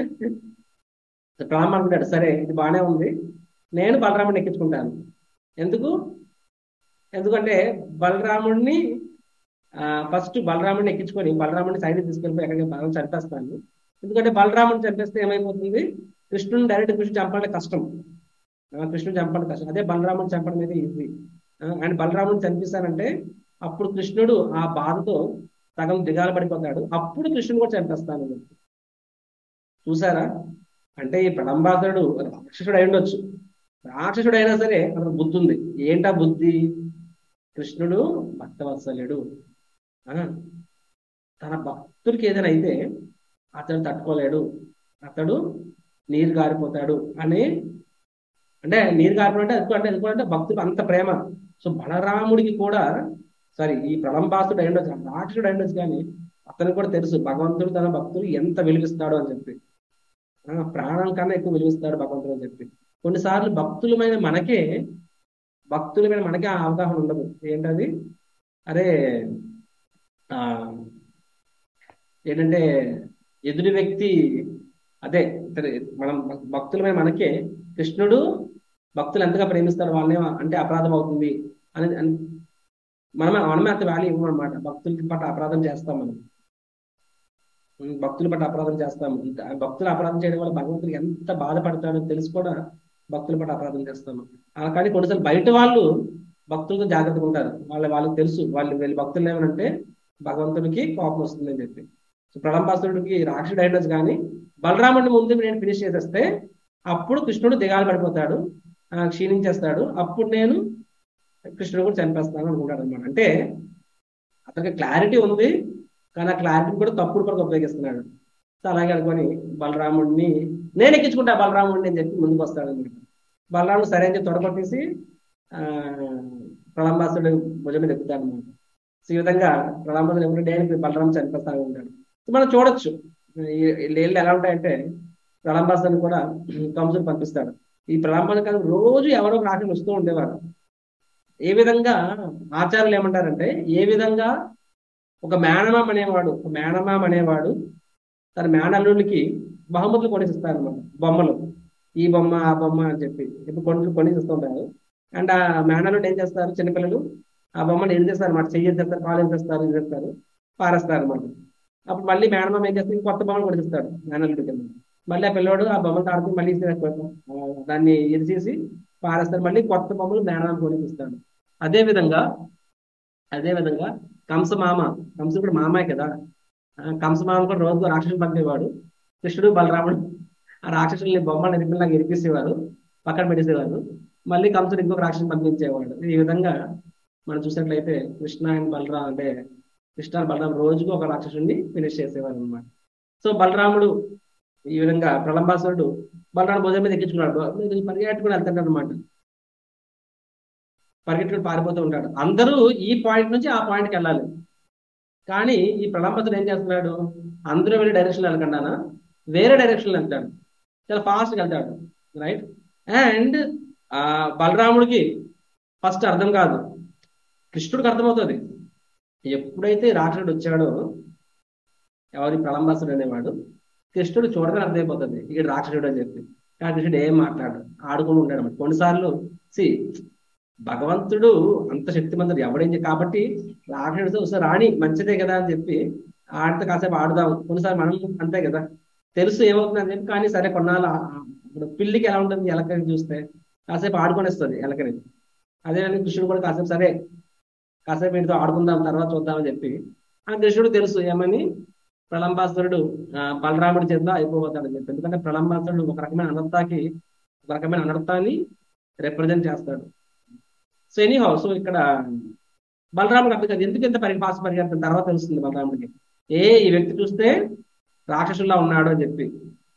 రామ అనుకుంటాడు సరే ఇది బాగానే ఉంది నేను బలరాముడిని ఎక్కించుకుంటాను ఎందుకు ఎందుకంటే బలరాముడిని ఫస్ట్ బలరాముడిని ఎక్కించుకొని బలరాముడిని సైడ్ తీసుకెళ్ళిపోయి ఎక్కడికి బలం చంపేస్తాను ఎందుకంటే బలరాముడిని చంపేస్తే ఏమైపోతుంది కృష్ణుని డైరెక్ట్ కృష్ణుడు చంపాలంటే కష్టం కృష్ణుడు చంపడం కష్టం అదే బలరాముని చంపడం అయితే ఈజీ అండ్ బలరాముని చంపిస్తానంటే అప్పుడు కృష్ణుడు ఆ బాధతో సగం దిగాలు పడిపోతాడు అప్పుడు కృష్ణుడు కూడా చంపేస్తాను చూసారా అంటే ఈ ప్రళంబాసుడు రాక్షసుడు అయి ఉండొచ్చు రాక్షసుడు అయినా సరే అతను బుద్ధి ఉంది ఏంటా బుద్ధి కృష్ణుడు భక్తవత్సల్యుడు తన భక్తుడికి ఏదైనా అయితే అతడు తట్టుకోలేడు అతడు నీరు గారిపోతాడు అని అంటే నీరు గారిపోవడం అంటే ఎందుకంటే ఎందుకంటే భక్తుడు అంత ప్రేమ సో బలరాముడికి కూడా సారీ ఈ ప్రళంబాసుడు అయ్యుండొచ్చు రాక్షసుడు అయ్యుండొచ్చు కానీ అతనికి కూడా తెలుసు భగవంతుడు తన భక్తులు ఎంత వెలిగిస్తాడు అని చెప్పి ప్రాణం కన్నా ఎక్కువ వెలిగిస్తాడు భగవంతుడు అని చెప్పి కొన్నిసార్లు భక్తులమైన మనకే భక్తులమైన మనకే ఆ అవగాహన ఉండదు ఏంటది అరే ఆ ఏంటంటే ఎదుటి వ్యక్తి అదే మనం భక్తులమైన మనకే కృష్ణుడు భక్తులు ఎంతగా ప్రేమిస్తారు వాళ్ళనే అంటే అపరాధం అవుతుంది అని మనమే మనమే అంత వాల్యూ ఇవ్వమన్నమాట భక్తులకి పట్ల అపరాధం చేస్తాం మనం భక్తుల పట్ల అపరాధం చేస్తాం భక్తులు అపరాధం చేయడం వల్ల భగవంతుడు ఎంత బాధపడతాడో తెలిసి కూడా భక్తుల పట్ల అపరాధం చేస్తాము కానీ కొన్నిసార్లు బయట వాళ్ళు భక్తులతో జాగ్రత్తగా ఉంటారు వాళ్ళ వాళ్ళకి తెలుసు వాళ్ళు వీళ్ళు భక్తులు ఏమనంటే భగవంతుడికి కోపం వస్తుందని చెప్పి సో ప్రళంబాసుడికి రాక్షసుడు అయినచ్చు కానీ బలరాముడిని ముందు నేను ఫినిష్ చేసేస్తే అప్పుడు కృష్ణుడు దిగాలు పడిపోతాడు క్షీణించేస్తాడు అప్పుడు నేను కృష్ణుడు కూడా చంపేస్తాను అనుకుంటాడు అనమాట అంటే అతనికి క్లారిటీ ఉంది కానీ ఆ క్లారిటీని కూడా తప్పుడు కూడా ఉపయోగిస్తున్నాడు సో అలాగే అనుకొని బలరాముడిని నేను ఎక్కించుకుంటా బలరాముడిని అని చెప్పి ముందుకు వస్తాడు అనమాట బలరాముడు సరే అని చెప్పి తొడగొట్టేసి ఆ ప్రళంబాసుడు భుజం మీద ఎక్కుతాడు అనమాట సో ఈ విధంగా ప్రళంబాసుడు ఎవరు డైరెక్ట్ బలరాము చనిపోతాడు ఉంటాడు సో మనం చూడొచ్చు నీళ్ళు ఎలా ఉంటాయంటే ప్రళంబాసుని కూడా కంసుడు పంపిస్తాడు ఈ ప్రళంబాసుని రోజు ఎవరో ఒక రాక్షసుడు వస్తూ ఉండేవారు ఏ విధంగా ఆచార్యులు ఏమంటారంటే ఏ విధంగా ఒక మేనమామ అనేవాడు ఒక మేనమామ అనేవాడు తన మేనల్లుడికి బహుమతులు కొనిస్తారు అనమాట బొమ్మలు ఈ బొమ్మ ఆ బొమ్మ అని చెప్పి ఇప్పుడు కొన్ని కొనిస్తూ ఉంటారు అండ్ ఆ మేనల్లుడు ఏం చేస్తారు చిన్నపిల్లలు ఆ బొమ్మను ఏం చేస్తారు అనమాట చెయ్యి చేస్తారు కాలు ఏం చేస్తారు ఇది చేస్తారు పారేస్తారు అనమాట అప్పుడు మళ్ళీ మేనమామ ఏం చేస్తారు కొత్త బొమ్మలు కొనిస్తారు మేనల్లుడి కింద మళ్ళీ ఆ పిల్లవాడు ఆ బొమ్మలు ఆడుకుని మళ్ళీ దాన్ని ఇరిచేసి పారేస్తారు మళ్ళీ కొత్త బొమ్మలు మేనమామ కొనిపిస్తాడు అదే విధంగా అదే విధంగా కంస మామ కంసుడు కూడా మామే కదా కంస మామ కూడా రోజు రాక్షసులు పంపేవాడు కృష్ణుడు బలరాముడు ఆ రాక్షసుల్ని బొమ్మలు నిరిపిల్లాగా ఇరిపిసేవారు పక్కన పెట్టేసేవారు మళ్ళీ కంసుడు ఇంకొక రాక్షసుని పంపించేవాడు ఈ విధంగా మనం చూసినట్లయితే కృష్ణ అండ్ బలరాం అంటే కృష్ణ బలరాం రోజుకు ఒక రాక్షసుని ఫినిష్ చేసేవారు అనమాట సో బలరాముడు ఈ విధంగా ప్రళంబాసురుడు బలరాముడు భోజనం మీద ఎక్కించుకున్నాడు పరిగెట్టుకుని వెళ్తాడు అనమాట పరిగెట్టుకుని పారిపోతూ ఉంటాడు అందరూ ఈ పాయింట్ నుంచి ఆ పాయింట్కి వెళ్ళాలి కానీ ఈ ప్రళంబతుడు ఏం చేస్తున్నాడు అందరూ వెళ్ళే డైరెక్షన్ వెళ్ళకుండా వేరే డైరెక్షన్ వెళ్తాడు చాలా ఫాస్ట్గా వెళ్తాడు రైట్ అండ్ ఆ బలరాముడికి ఫస్ట్ అర్థం కాదు కృష్ణుడికి అర్థమవుతుంది ఎప్పుడైతే రాక్షసుడు వచ్చాడో ఎవరి ప్రళంబాసుడు అనేవాడు కృష్ణుడు చూడగానే అర్థమైపోతుంది ఇక్కడ రాక్షసుడు అని చెప్పి కానీ కృష్ణుడు ఏం మాట్లాడు ఆడుకుని ఉంటాడు అన్నమాట కొన్నిసార్లు సి భగవంతుడు అంత శక్తిమంతుడు ఎవడేం కాబట్టి రాక్షసుడు వస్తే రాణి మంచిదే కదా అని చెప్పి ఆడితే కాసేపు ఆడుదాం కొన్నిసార్లు మనం అంతే కదా తెలుసు ఏమవుతుంది అని చెప్పి కానీ సరే కొన్నాళ్ళు ఇప్పుడు పిల్లికి ఎలా ఉంటుంది ఎలకని చూస్తే కాసేపు ఆడుకొనిస్తుంది ఎలకని అదే కృష్ణుడు కూడా కాసేపు సరే కాసేపు వీటితో ఆడుకుందాం తర్వాత చూద్దామని చెప్పి ఆ కృష్ణుడు తెలుసు ఏమని ప్రళంబాసురుడు బలరాముడి చేతిలో అయిపోతాడని చెప్పి ఎందుకంటే ప్రళంబాసురుడు ఒక రకమైన అనర్థాకి ఒక రకమైన అనర్థాన్ని రిప్రజెంట్ చేస్తాడు సో ఎనీహౌ సో ఇక్కడ బలరాముడు అర్థం కాదు ఎందుకు ఇంత పరి ఫాస్ట్ పరిగెత్తాను తర్వాత తెలుస్తుంది బలరాముడికి ఏ ఈ వ్యక్తి చూస్తే రాక్షసుల్లా ఉన్నాడు అని చెప్పి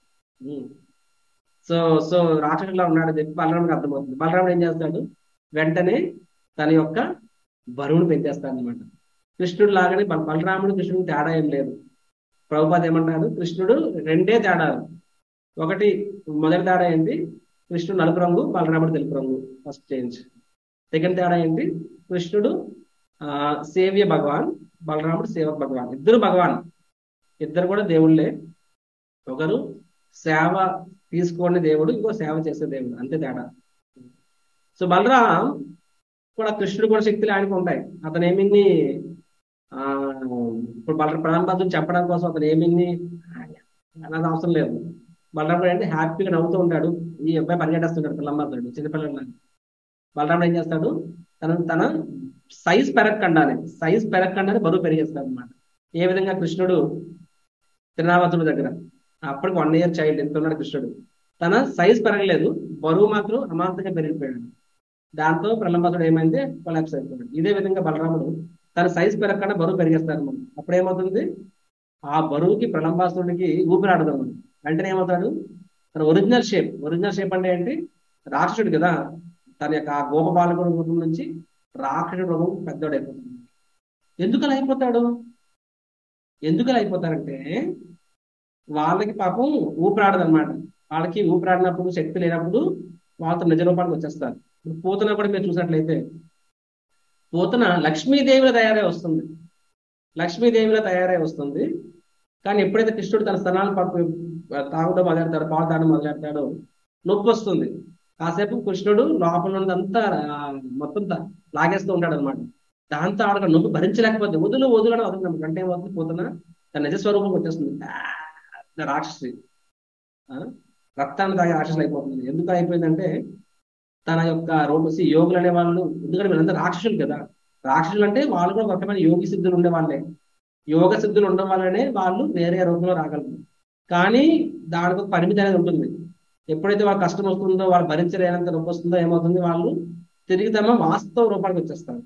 సో సో రాక్షసుల్లా ఉన్నాడు అని చెప్పి బలరాముడికి అర్థమవుతుంది బలరాముడు ఏం చేస్తాడు వెంటనే తన యొక్క బరువును పెంచేస్తాడు అనమాట కృష్ణుడు లాగానే బలరాముడు కృష్ణుడు తేడా ఏం లేదు ప్రభుపాద ఏమంటారు కృష్ణుడు రెండే తేడాలు ఒకటి మొదటి తేడా ఏంటి కృష్ణుడు నలుపు రంగు బలరాముడు తెలుపు రంగు ఫస్ట్ చేంజ్ సెకండ్ తేడా ఏంటి కృష్ణుడు ఆ సేవ్య భగవాన్ బలరాముడు సేవ భగవాన్ ఇద్దరు భగవాన్ ఇద్దరు కూడా దేవుళ్ళే ఒకరు సేవ తీసుకోని దేవుడు ఇంకో సేవ చేసే దేవుడు అంతే తేడా సో బలరాం కూడా కృష్ణుడు కూడా శక్తులు ఆయనకు ఉంటాయి అతను ఏమిన్ని ఆ ఇప్పుడు బలర ప్రధానమంత్రిని చెప్పడం కోసం అతను ఏమిన్ని అన్నది అవసరం లేదు బలరాముడు అంటే హ్యాపీగా నవ్వుతూ ఉంటాడు ఈ అబ్బాయి పరిగెట్టేస్తుంటాడు పిల్లమ్మతుడు చిన్నపిల్లలు బలరాముడు ఏం చేస్తాడు తన తన సైజ్ పెరగకుండానే సైజ్ పెరగకుండానే బరువు పెరిగేస్తాడు అనమాట ఏ విధంగా కృష్ణుడు తిరునావతుడి దగ్గర అప్పటికి వన్ ఇయర్ చైల్డ్ ఎంత ఉన్నాడు కృష్ణుడు తన సైజ్ పెరగలేదు బరువు మాత్రం అమాంతంగా పెరిగిపోయాడు దాంతో ప్రళంబాసుడు ఏమైంది కొలాప్స్ అయిపోయాడు ఇదే విధంగా బలరాముడు తన సైజ్ పెరగకుండా బరువు పెరిగేస్తాడు మనం అప్పుడు ఏమవుతుంది ఆ బరువుకి ప్రళంబాసుడికి ఊపిరాడదు మనం వెంటనే ఏమవుతాడు తన ఒరిజినల్ షేప్ ఒరిజినల్ షేప్ అంటే ఏంటి రాక్షసుడు కదా తన యొక్క ఆ గోపబాలకుడు రూపం నుంచి రాక్షసుడు రూపం పెద్దోడు అయిపోతుంది ఎందుకు అలా అయిపోతాడు ఎందుకు అలా అయిపోతారంటే వాళ్ళకి పాపం ఊపిరాడదు అనమాట వాళ్ళకి ఊపిరాడినప్పుడు శక్తి లేనప్పుడు వాళ్ళతో నిజ రూపానికి వచ్చేస్తారు ఇప్పుడు పూతన కూడా మీరు చూసినట్లయితే పూతన లక్ష్మీదేవిలో తయారై వస్తుంది లక్ష్మీదేవిలో తయారై వస్తుంది కానీ ఎప్పుడైతే కృష్ణుడు తన స్థనాలు పట్టు తాగుడో మొదలెడతాడు పాలు తాగడం మొదలెడతాడో నొప్పి వస్తుంది కాసేపు కృష్ణుడు లోపల ఉన్నదంతా మొత్తం లాగేస్తూ ఉంటాడు అనమాట దాంతో ఆడ నొప్పి భరించలేకపోతే వదులు వదులు వదులు అంటే ఏమవుతుంది పోతున్నా తన నిజస్వరూపం వచ్చేస్తుంది రాక్షసి రక్తాన్ని తాగే రాక్షసులు అయిపోతుంది ఎందుకు అయిపోయిందంటే తన యొక్క రూపసి యోగులు అనే వాళ్ళు ఎందుకంటే వీళ్ళంతా రాక్షసులు కదా రాక్షసులు అంటే వాళ్ళు కూడా ఒక రకమైన యోగి సిద్ధులు ఉండే వాళ్ళే యోగ సిద్ధులు ఉండడం వల్లనే వాళ్ళు వేరే రూపంలో రాగలరు కానీ దానికి ఒక పరిమితి అనేది ఉంటుంది ఎప్పుడైతే వాళ్ళ కష్టం వస్తుందో వాళ్ళు భరించలేనంత నొప్పి వస్తుందో ఏమవుతుంది వాళ్ళు తిరిగి తమ వాస్తవ రూపానికి వచ్చేస్తారు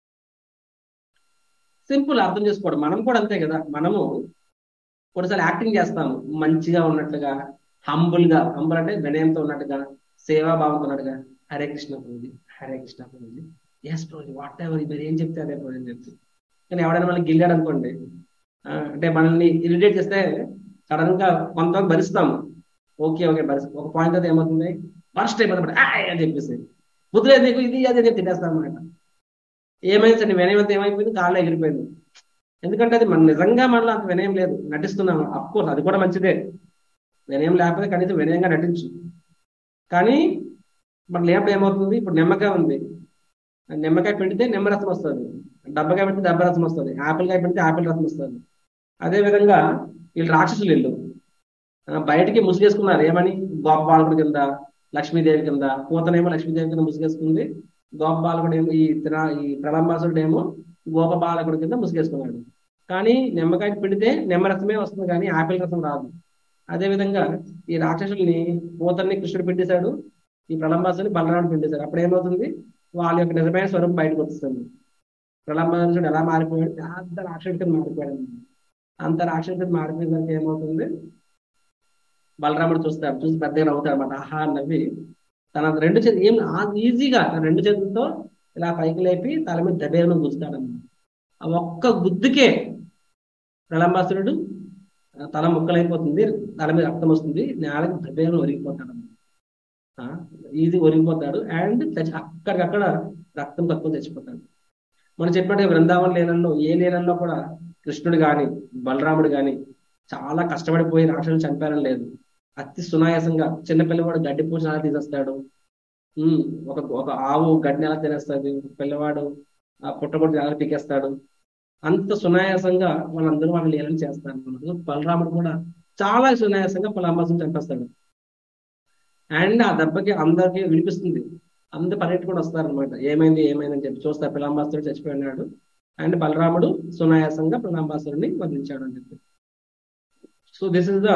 సింపుల్ అర్థం చేసుకోవడం మనం కూడా అంతే కదా మనము కొన్నిసార్లు యాక్టింగ్ చేస్తాము మంచిగా ఉన్నట్లుగా హంబుల్ గా హంబుల్ అంటే వినయంతో ఉన్నట్టుగా సేవాభావంతో ఉన్నట్టుగా హరే కృష్ణ ప్రభుజీ హరే కృష్ణ ప్రభుజీ ఎస్ ప్రభుజీ వాట్ ఎవర్ మీరు ఏం చెప్తే అదే ప్రభుజీ అని చెప్తే కానీ ఎవడైనా మనల్ని గిల్లాడు అనుకోండి అంటే మనల్ని ఇరిటేట్ చేస్తే సడన్ గా కొంతవరకు భరిస్తాము ఓకే ఓకే బస్ ఒక పాయింట్ అయితే ఏమవుతుంది ఫస్ట్ అయిపోతుంది అని చెప్పేసి బుద్ధులేదు నీకు ఇది అది అని తినేస్తాను అనమాట ఏమైంది సార్ నీ వినయం అంతా ఏమైపోయింది కాళ్ళు ఎగిరిపోయింది ఎందుకంటే అది మన నిజంగా మనలో అంత వినయం లేదు నటిస్తున్నాం అఫ్ కోర్స్ అది కూడా మంచిదే వినయం లేకపోతే కనీసం వినయంగా నటించు కానీ మన లేనప్పుడు ఏమవుతుంది ఇప్పుడు నిమ్మకాయ ఉంది నిమ్మకాయ పెడితే నిమ్మరసం వస్తుంది డబ్బకాయ పెడితే డబ్బ రసం వస్తుంది ఆపిల్కాయ పెడితే ఆపిల్ రసం వస్తుంది అదే విధంగా వీళ్ళు రాక్షసులు వీళ్ళు బయటికి ముసుగేసుకున్నారు ఏమని గోప బాలకుడి కింద లక్ష్మీదేవి కింద పూతనేమో లక్ష్మీదేవి కింద ముసుగేసుకుంది గోప బాలకుడు ఏమో ఈ ఈ ప్రళంబాసుడు ఏమో గోప బాలకుడి కింద ముసుగేసుకున్నాడు కానీ నిమ్మకాయ పెడితే నిమ్మరసమే వస్తుంది కానీ ఆపిల్ రసం రాదు అదే విధంగా ఈ రాక్షసుల్ని పూతల్ని కృష్ణుడు పిండేశాడు ఈ ప్రళంబాసుని బలరాముడు పిండేశాడు అప్పుడు ఏమవుతుంది వాళ్ళ యొక్క నిజమైన స్వరూపం బయటకు వస్తుంది ప్రళంబాసుడు ఎలా మారిపోయాడు అంత రాక్షసుడి కింద మారిపోయాడు అంత రాక్షసుడి కింద మారిపోయిందంటే ఏమవుతుంది బలరాముడు చూస్తాడు చూసి పెద్దగా నవ్వుతాడు అనమాట ఆహా నవ్వి తన రెండు చేతులు ఏం ఈజీగా తన రెండు చేతులతో ఇలా పైకి లేపి తల మీద దబేలను గుస్తాడు అనమాట ఆ ఒక్క గుద్దుకే ప్రళంబాసురుడు తల ముక్కలైపోతుంది తల మీద రక్తం వస్తుంది నేలకు దబేలను ఒరిగిపోతాడు ఈజీ ఒరిగిపోతాడు అండ్ అక్కడికక్కడ రక్తం తక్కువ తెచ్చిపోతాడు మనం చెప్పినట్టు బృందావన లీలల్లో ఏ లీలల్లో కూడా కృష్ణుడు గాని బలరాముడు గాని చాలా కష్టపడిపోయి రాక్షసులు చంపారని లేదు అతి సునాయాసంగా చిన్నపిల్లవాడు గడ్డి పూసిన అలా తీసేస్తాడు ఒక ఒక ఆవు గడ్డిని ఎలా తినేస్తుంది పిల్లవాడు ఆ పుట్టగొడ్డు ఎలా పీకేస్తాడు అంత సునాయాసంగా వాళ్ళందరూ వాళ్ళ లీలను చేస్తారు బలరాముడు కూడా చాలా సునాయాసంగా పలాంబాసుని చంపేస్తాడు అండ్ ఆ దెబ్బకి అందరికి వినిపిస్తుంది అందరు పర్యటకుడు వస్తారనమాట ఏమైంది ఏమైంది అని చెప్పి చూస్తారు పిలాంబాసురుడు చచ్చిపోయినాడు అండ్ బలరాముడు సునాయాసంగా పిలాంబాసురుడిని వదిలించాడు అని చెప్పి so this is the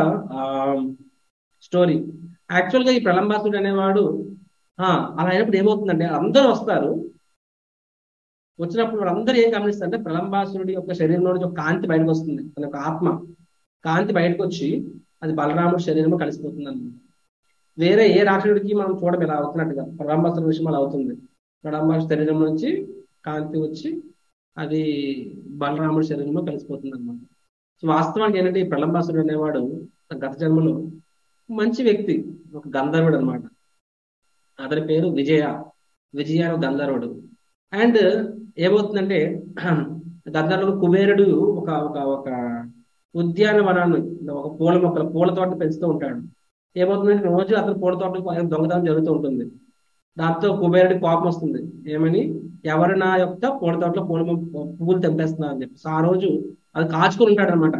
story actual గా ఈ ప్రలంబాసుడు అనేవాడు అలా అయినప్పుడు ఏమవుతుందంటే అందరూ వస్తారు వచ్చినప్పుడు వాళ్ళందరూ ఏం గమనిస్తారంటే ప్రలంబాసురుడి యొక్క శరీరంలో నుంచి ఒక కాంతి బయటకు వస్తుంది తన యొక్క ఆత్మ కాంతి బయటకు వచ్చి అది బలరాముడి శరీరంలో కలిసిపోతుంది అనమాట వేరే ఏ రాక్షసుడికి మనం చూడడం ఇలా అవుతున్నట్టుగా ప్రలంబాసురుడి విషయం అలా అవుతుంది ప్రలంబాసు శరీరం నుంచి కాంతి వచ్చి అది బలరాముడి శరీరంలో కలిసిపోతుంది అనమాట సో వాస్తవానికి ఏంటంటే ఈ ప్రలంబాసురుడు అనేవాడు గత జన్మలో మంచి వ్యక్తి ఒక గంధర్వుడు అనమాట అతని పేరు విజయ విజయ గంధర్వుడు అండ్ ఏమవుతుందంటే గంధర్వుడు కుబేరుడు ఒక ఒక ఒక ఉద్యానవనాన్ని ఒక పూల మొక్కల పూల తోటను పెంచుతూ ఉంటాడు ఏమవుతుందంటే రోజు అతను పూల తోటకు దొంగతనం జరుగుతూ ఉంటుంది దాంతో కుబేరుడి కోపం వస్తుంది ఏమని ఎవరు నా యొక్క పూల తోటలో పూల పువ్వులు తెంపేస్తున్నా అని చెప్పి ఆ రోజు అది కాచుకుని ఉంటాడు అనమాట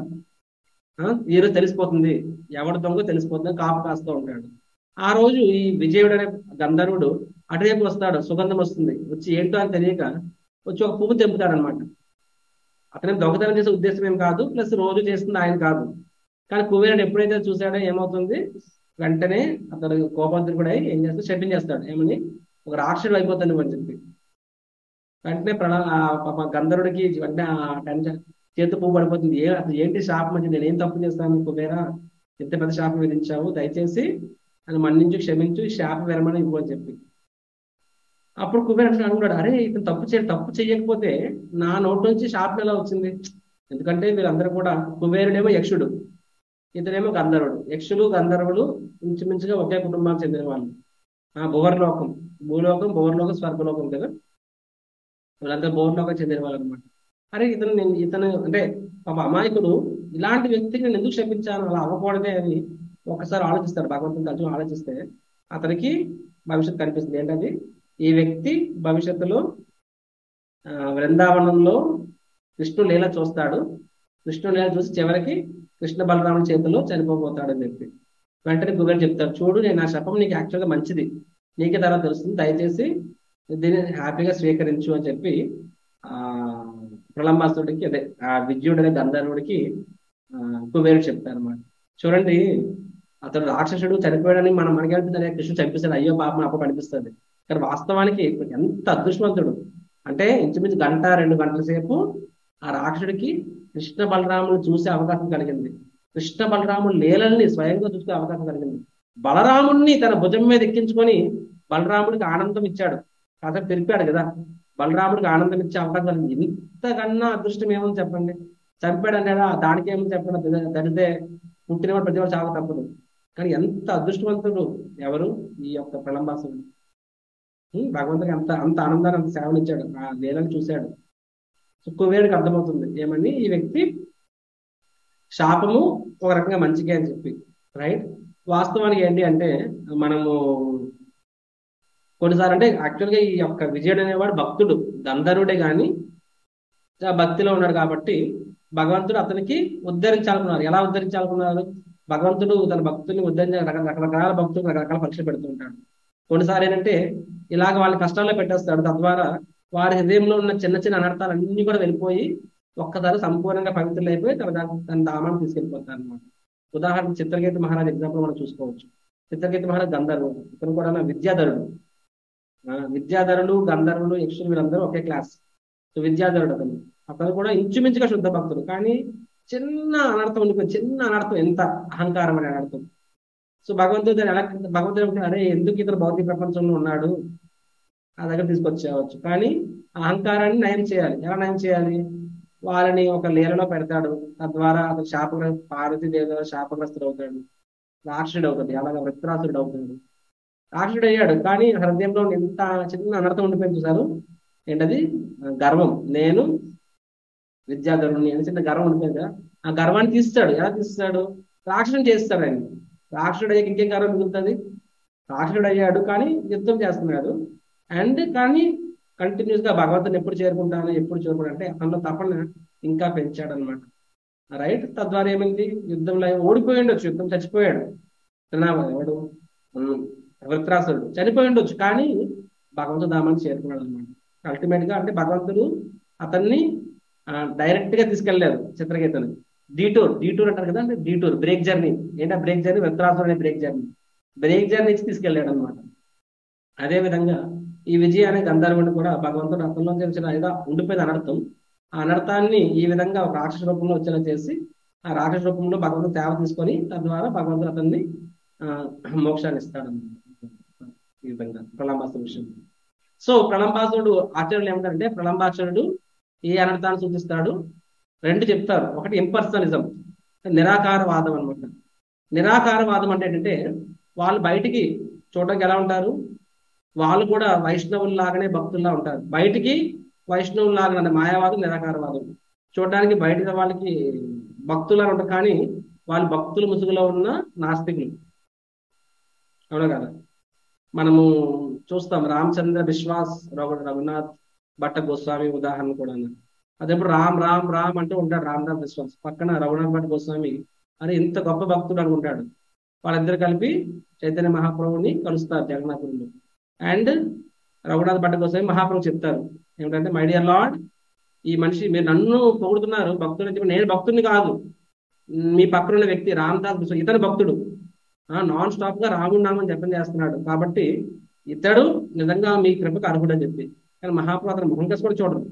ఈ రోజు తెలిసిపోతుంది ఎవడు దొంగ తెలిసిపోతుంది కాపు కాస్తూ ఉంటాడు ఆ రోజు ఈ విజయుడు అనే గంధర్వుడు అటువైపు వస్తాడు సుగంధం వస్తుంది వచ్చి ఏంటో అని తెలియక వచ్చి ఒక పువ్వు తెంపుతాడు అనమాట అతనే దొంగతనం చేసే ఉద్దేశం ఏం కాదు ప్లస్ రోజు చేస్తుంది ఆయన కాదు కానీ కుబేరుడు ఎప్పుడైతే చూసాడో ఏమవుతుంది వెంటనే అతడు కోపంతుడు ఏం చేస్తాడు షెడ్డింగ్ చేస్తాడు ఏమని ఒక రాక్షసుడు అయిపోతాడు అని చెప్పి వెంటనే ప్రణా గంధర్వుడికి వెంటనే టెన్షన్ చేతి పువ్వు పడిపోతుంది ఏ అసలు ఏంటి శాపం అంటే నేను ఏం తప్పు చేస్తాను కుబేరా ఇంత పెద్ద శాపం విధించావు దయచేసి అని మన్నించు క్షమించు ఈ శాప విరమణ ఇవ్వు అని చెప్పి అప్పుడు కుబేర అనుకున్నాడు అరే ఇతను తప్పు చేయ తప్పు చేయకపోతే నా నోటి నుంచి శాపం ఎలా వచ్చింది ఎందుకంటే వీళ్ళందరూ కూడా కుబేరుడేమో యక్షుడు ఇతనేమో గంధర్వుడు యక్షులు గంధర్వులు ఇంచుమించుగా ఒకే కుటుంబానికి చెందిన వాళ్ళు ఆ భువర్లోకం భూలోకం భువర్లోకం స్వర్గలోకం కదా వీళ్ళందరూ భువర్లోకం చెందిన వాళ్ళు అనమాట అరే ఇతను నేను ఇతను అంటే పాప అమాయకుడు ఇలాంటి వ్యక్తికి నేను ఎందుకు క్షమించాను అలా అవ్వకూడదే అని ఒకసారి ఆలోచిస్తాడు భగవంతుని తరచు ఆలోచిస్తే అతనికి భవిష్యత్తు కనిపిస్తుంది ఏంటది ఈ వ్యక్తి భవిష్యత్తులో బృందావనంలో కృష్ణుడు లీల చూస్తాడు కృష్ణుడు లీల చూసి చివరికి కృష్ణ బలరాముని చేతిలో చనిపోబోతాడని చెప్పి వెంటనే గుబేరు చెప్తాడు చూడు నేను నా శపం నీకు యాక్చువల్గా మంచిది నీకే తర్వాత తెలుస్తుంది దయచేసి దీన్ని హ్యాపీగా స్వీకరించు అని చెప్పి ఆ ప్రళంబాసుడికి అదే ఆ విద్యుడు అనే గంధర్వుడికి కుబేరుడు చెప్తారు అనమాట చూడండి అతడు రాక్షసుడు చనిపోయాడని మనం మనకేంటే కృష్ణుడు చంపిస్తాడు అయ్యో పాపం అప్పుడు అనిపిస్తుంది కానీ వాస్తవానికి ఎంత అదృష్టవంతుడు అంటే ఇంచుమించు గంట రెండు గంటల సేపు ఆ రాక్షసుడికి కృష్ణ బలరాముని చూసే అవకాశం కలిగింది కృష్ణ బలరాముడు లీలల్ని స్వయంగా చూసే అవకాశం కలిగింది బలరాముణ్ణి తన భుజం మీద ఎక్కించుకొని బలరాముడికి ఆనందం ఇచ్చాడు కథ తెలిపాడు కదా బలరాముడికి ఆనందం ఇచ్చే అవకాశం కలిగింది ఇంతకన్నా అదృష్టం ఏమని చెప్పండి చంపాడు అంటే దానికి ఏమని చెప్పండి తడితే పుట్టినవాడు ప్రతివాడు చాలా తప్పదు కానీ ఎంత అదృష్టవంతుడు ఎవరు ఈ యొక్క ప్రళంబాసుడు ఉమ్, భగవంతుడికి అంత అంత ఆనందాన్ని అంత సేవనిచ్చాడు ఆ లీలను చూశాడు సో కుబేరుడికి అర్థమవుతుంది ఏమని ఈ వ్యక్తి శాపము ఒక రకంగా మంచిగా అని చెప్పి రైట్ వాస్తవానికి ఏంటి అంటే మనము కొన్నిసార్లు అంటే యాక్చువల్గా ఈ యొక్క విజయుడు అనేవాడు భక్తుడు గంధర్వుడే గాని ఆ భక్తిలో ఉన్నాడు కాబట్టి భగవంతుడు అతనికి ఉద్ధరించాలనుకున్నారు ఎలా ఉద్ధరించాలనుకున్నారు భగవంతుడు తన భక్తుల్ని ఉద్ధరించ రక- రకరకాల భక్తులు రకరకాల పరీక్షలు పెడుతూ ఉంటాడు కొన్నిసార్లు ఏంటంటే ఇలాగ వాళ్ళ కష్టాల్లో పెట్టేస్తాడు తద్వారా వారి హృదయంలో ఉన్న చిన్న చిన్న అనర్థాలు అన్ని కూడా వెళ్ళిపోయి ఒక్కసారి సంపూర్ణంగా పవిత్రులు అయిపోయి తన దా- తన దామాన్ని తీసుకెళ్ళిపోతారు అనమాట ఉదాహరణ చిత్రగీత మహారాజ్ ఎగ్జాంపుల్ మనం చూసుకోవచ్చు చిత్రగీత మహారాజ్ గంధర్వుడు ఇతను కూడా విద్యాధరుడు ఆ, విద్యాధరులు గంధర్వులు యక్షులు వీళ్ళందరూ ఒకే క్లాస్ సో విద్యాధరుడు అతను అతను కూడా ఇంచుమించుగా శుద్ధ భక్తుడు కానీ చిన్న అనర్థం ఉండిపోయింది చిన్న అనర్థం ఎంత అహంకారం అనే అనర్థం సో భగవంతుడు దాన్ని ఎలా భగవంతుడు ఏమంటాడు, అరే ఎందుకు ఇతను భౌతిక ప్రపంచంలో ఉన్నాడు ఆ దగ్గర తీసుకొచ్చేవచ్చు కానీ ఆ అహంకారాన్ని నయం చేయాలి ఎలా నయం చేయాలి వాళ్ళని ఒక లీలలో పెడతాడు తద్వారా అతను శాపగ్ర పార్వతీ దేవి ద్వారా శాపగ్రస్తుడు అవుతాడు రాక్షసుడు అవుతుంది అలాగే వృత్రాసుడు అవుతాడు రాక్షసుడు అయ్యాడు కానీ హృదయంలో ఎంత చిన్న అనర్థం ఉండిపోయింది చూసారు ఏంటది గర్వం నేను విద్యాధరుణ్ణి అని చిన్న గర్వం ఉండిపోయింది కదా ఆ గర్వాన్ని తీస్తాడు ఎలా తీస్తాడు రాక్షసుని చేస్తాడు ఆయన రాక్షసుడు అయ్యాక ఇంకేం గర్వం మిగులుతుంది రాక్షసుడు అయ్యాడు కానీ యుద్ధం చేస్తున్నాడు అండ్ కానీ కంటిన్యూస్ గా భగవంతుని ఎప్పుడు చేరుకుంటాను ఎప్పుడు చేరుకుంటా అంటే అతనిలో తపన ఇంకా పెంచాడు అనమాట రైట్ తద్వారా ఏమైంది యుద్ధంలో ఓడిపోయి ఉండొచ్చు యుద్ధం చచ్చిపోయాడు తిరునామ- ఎవడు ఉమ్, వృత్రాసురుడు చనిపోయి ఉండొచ్చు కానీ భగవంతుడు దామాన్ని చేరుకున్నాడు అనమాట అల్టిమేట్ గా అంటే భగవంతుడు అతన్ని డైరెక్ట్ గా తీసుకెళ్లారు చిత్రగీతను డీటూర్ డీటూర్ అంటారు కదా అంటే డీటూర్ బ్రేక్ జర్నీ ఏంటా బ్రేక్ జర్నీ వృత్రాసురుడు అనే బ్రేక్ జర్నీ బ్రేక్ జర్నీ ఇచ్చి తీసుకెళ్లాడు అనమాట అదే విధంగా ఈ విజయ అనే గంధర్వుని కూడా భగవంతుడు అతనిలో తెలిసిన ఏదో ఉండిపోయింది అనర్థం ఆ అనర్థాన్ని ఈ విధంగా ఒక రాక్షస రూపంలో వచ్చేలా చేసి ఆ రాక్షస రూపంలో భగవంతుడు తేవ తీసుకొని తద్వారా భగవంతుడు అతన్ని ఆ, మోక్షాన్ని ఇస్తాడు ఈ విధంగా ప్రళంబాసుడు విషయం సో ప్రళంబాసుడు ఆచార్యులు ఏమంటారంటే ప్రళంబాసురుడు ఏ అనర్థాన్ని సూచిస్తాడు రెండు చెప్తారు ఒకటి ఇంపర్సనలిజం నిరాకారవాదం అనమాట నిరాకారవాదం అంటే ఏంటంటే వాళ్ళు బయటికి చూడడానికి ఎలా ఉంటారు వాళ్ళు కూడా వైష్ణవులు లాగానే భక్తుల్లా ఉంటారు బయటికి వైష్ణవులు లాగా అంటే మాయావాదం నిరాకారవాదం చూడడానికి బయట వాళ్ళకి భక్తులా ఉంటారు కానీ వాళ్ళు భక్తుల ముసుగులో ఉన్న నాస్తికులు అవునా కదా మనము చూస్తాం రామచంద్ర విశ్వాస్ రఘు రఘునాథ్ భట్ట గోస్వామి ఉదాహరణ కూడా అదేప్పుడు రామ్ రామ్ రామ్ అంటూ ఉంటాడు రామనాథ్ విశ్వాస్ పక్కన రఘునాథ్ భట్ గోస్వామి అరే ఇంత గొప్ప భక్తుడు అనుకుంటాడు వాళ్ళిద్దరు కలిపి చైతన్య మహాప్రభుని కలుస్తారు జగన్నాథుడిని అండ్ రఘునాథ్ భట్ గోస్వామి మహాప్రభు చెప్తారు ఏమిటంటే మై డియర్ లార్డ్ ఈ మనిషి మీరు నన్ను పొగుడుతున్నారు భక్తుడు అని చెప్పి నేను భక్తుడిని కాదు మీ పక్కన ఉన్న వ్యక్తి రామదాస్ విశ్వ ఇతను భక్తుడు నాన్ స్టాప్ గా రాముడు నామని జపం చేస్తున్నాడు కాబట్టి ఇతడు నిజంగా మీ కృపకు అర్హుడని చెప్పి కానీ మహాప్రభు అతను మొహం కసి కూడా చూడరు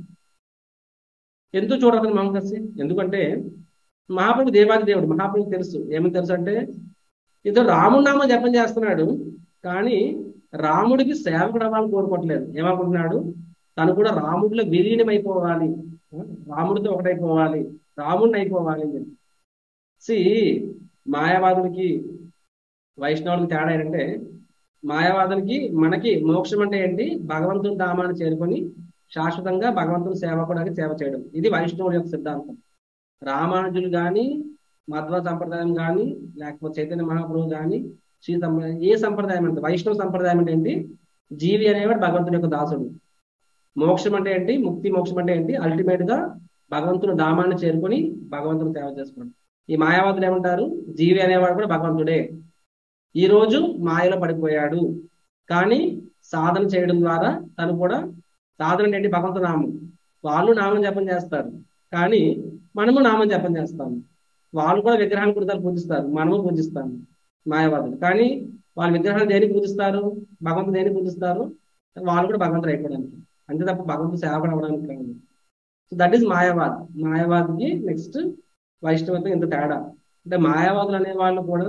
ఎందుకు చూడరు అతను మొహం కసి ఎందుకంటే మహాప్రభు దేవాది దేవుడు మహాప్రభు తెలుసు ఏమని తెలుసు అంటే ఇతడు రాముడు నామం జపం చేస్తున్నాడు కానీ రాముడికి సేవకుడు అవ్వాలని కోరుకోవట్లేదు ఏమనుకుంటున్నాడు తను కూడా రాముడిలో విలీనం అయిపోవాలి రాముడితో ఒకటైపోవాలి రాముడిని అయిపోవాలి అని చెప్పి సి మాయావాదులకి వైష్ణవులకి తేడా ఏంటంటే మాయావాదులకి మనకి మోక్షం అంటే ఏంటి భగవంతుని ధామాన్ని చేరుకొని శాశ్వతంగా భగవంతుని సేవకుడానికి సేవ చేయడం ఇది వైష్ణవుల యొక్క సిద్ధాంతం రామానుజులు కానీ మధ్వ సంప్రదాయం కానీ లేకపోతే చైతన్య మహాప్రభు కానీ శ్రీ సంప్రదాయం ఏ సంప్రదాయం అంటే వైష్ణవ సంప్రదాయం అంటే ఏంటి జీవి అనేవాడు భగవంతుని యొక్క దాసుడు మోక్షం అంటే ఏంటి ముక్తి మోక్షం అంటే ఏంటి అల్టిమేట్ గా భగవంతుని ధామాన్ని చేరుకొని భగవంతుని సేవ చేసుకోవడం ఈ మాయావాదులు ఏమంటారు జీవి అనేవాడు కూడా భగవంతుడే ఈ రోజు మాయలో పడిపోయాడు కానీ సాధన చేయడం ద్వారా తను కూడా సాధన ఏంటి భగవంతు నామం వాళ్ళు నామం జపం చేస్తారు కానీ మనము నామం జపం చేస్తాము వాళ్ళు కూడా విగ్రహాన్ని కుర్తాలు పూజిస్తారు మనము పూజిస్తాము మాయావాదులు కానీ వాళ్ళ విగ్రహాన్ని దేనికి పూజిస్తారు భగవంతుడు దేనికి పూజిస్తారు వాళ్ళు కూడా భగవంతుడు అయిపోవడానికి అంతే తప్ప భగవంతుడు సేవకుడు అవ్వడానికి కాదు సో దట్ ఈస్ మాయావాద్ మాయావాదికి నెక్స్ట్ వైష్ణవత ఇంత తేడా అంటే మాయావాదులు అనే వాళ్ళు కూడా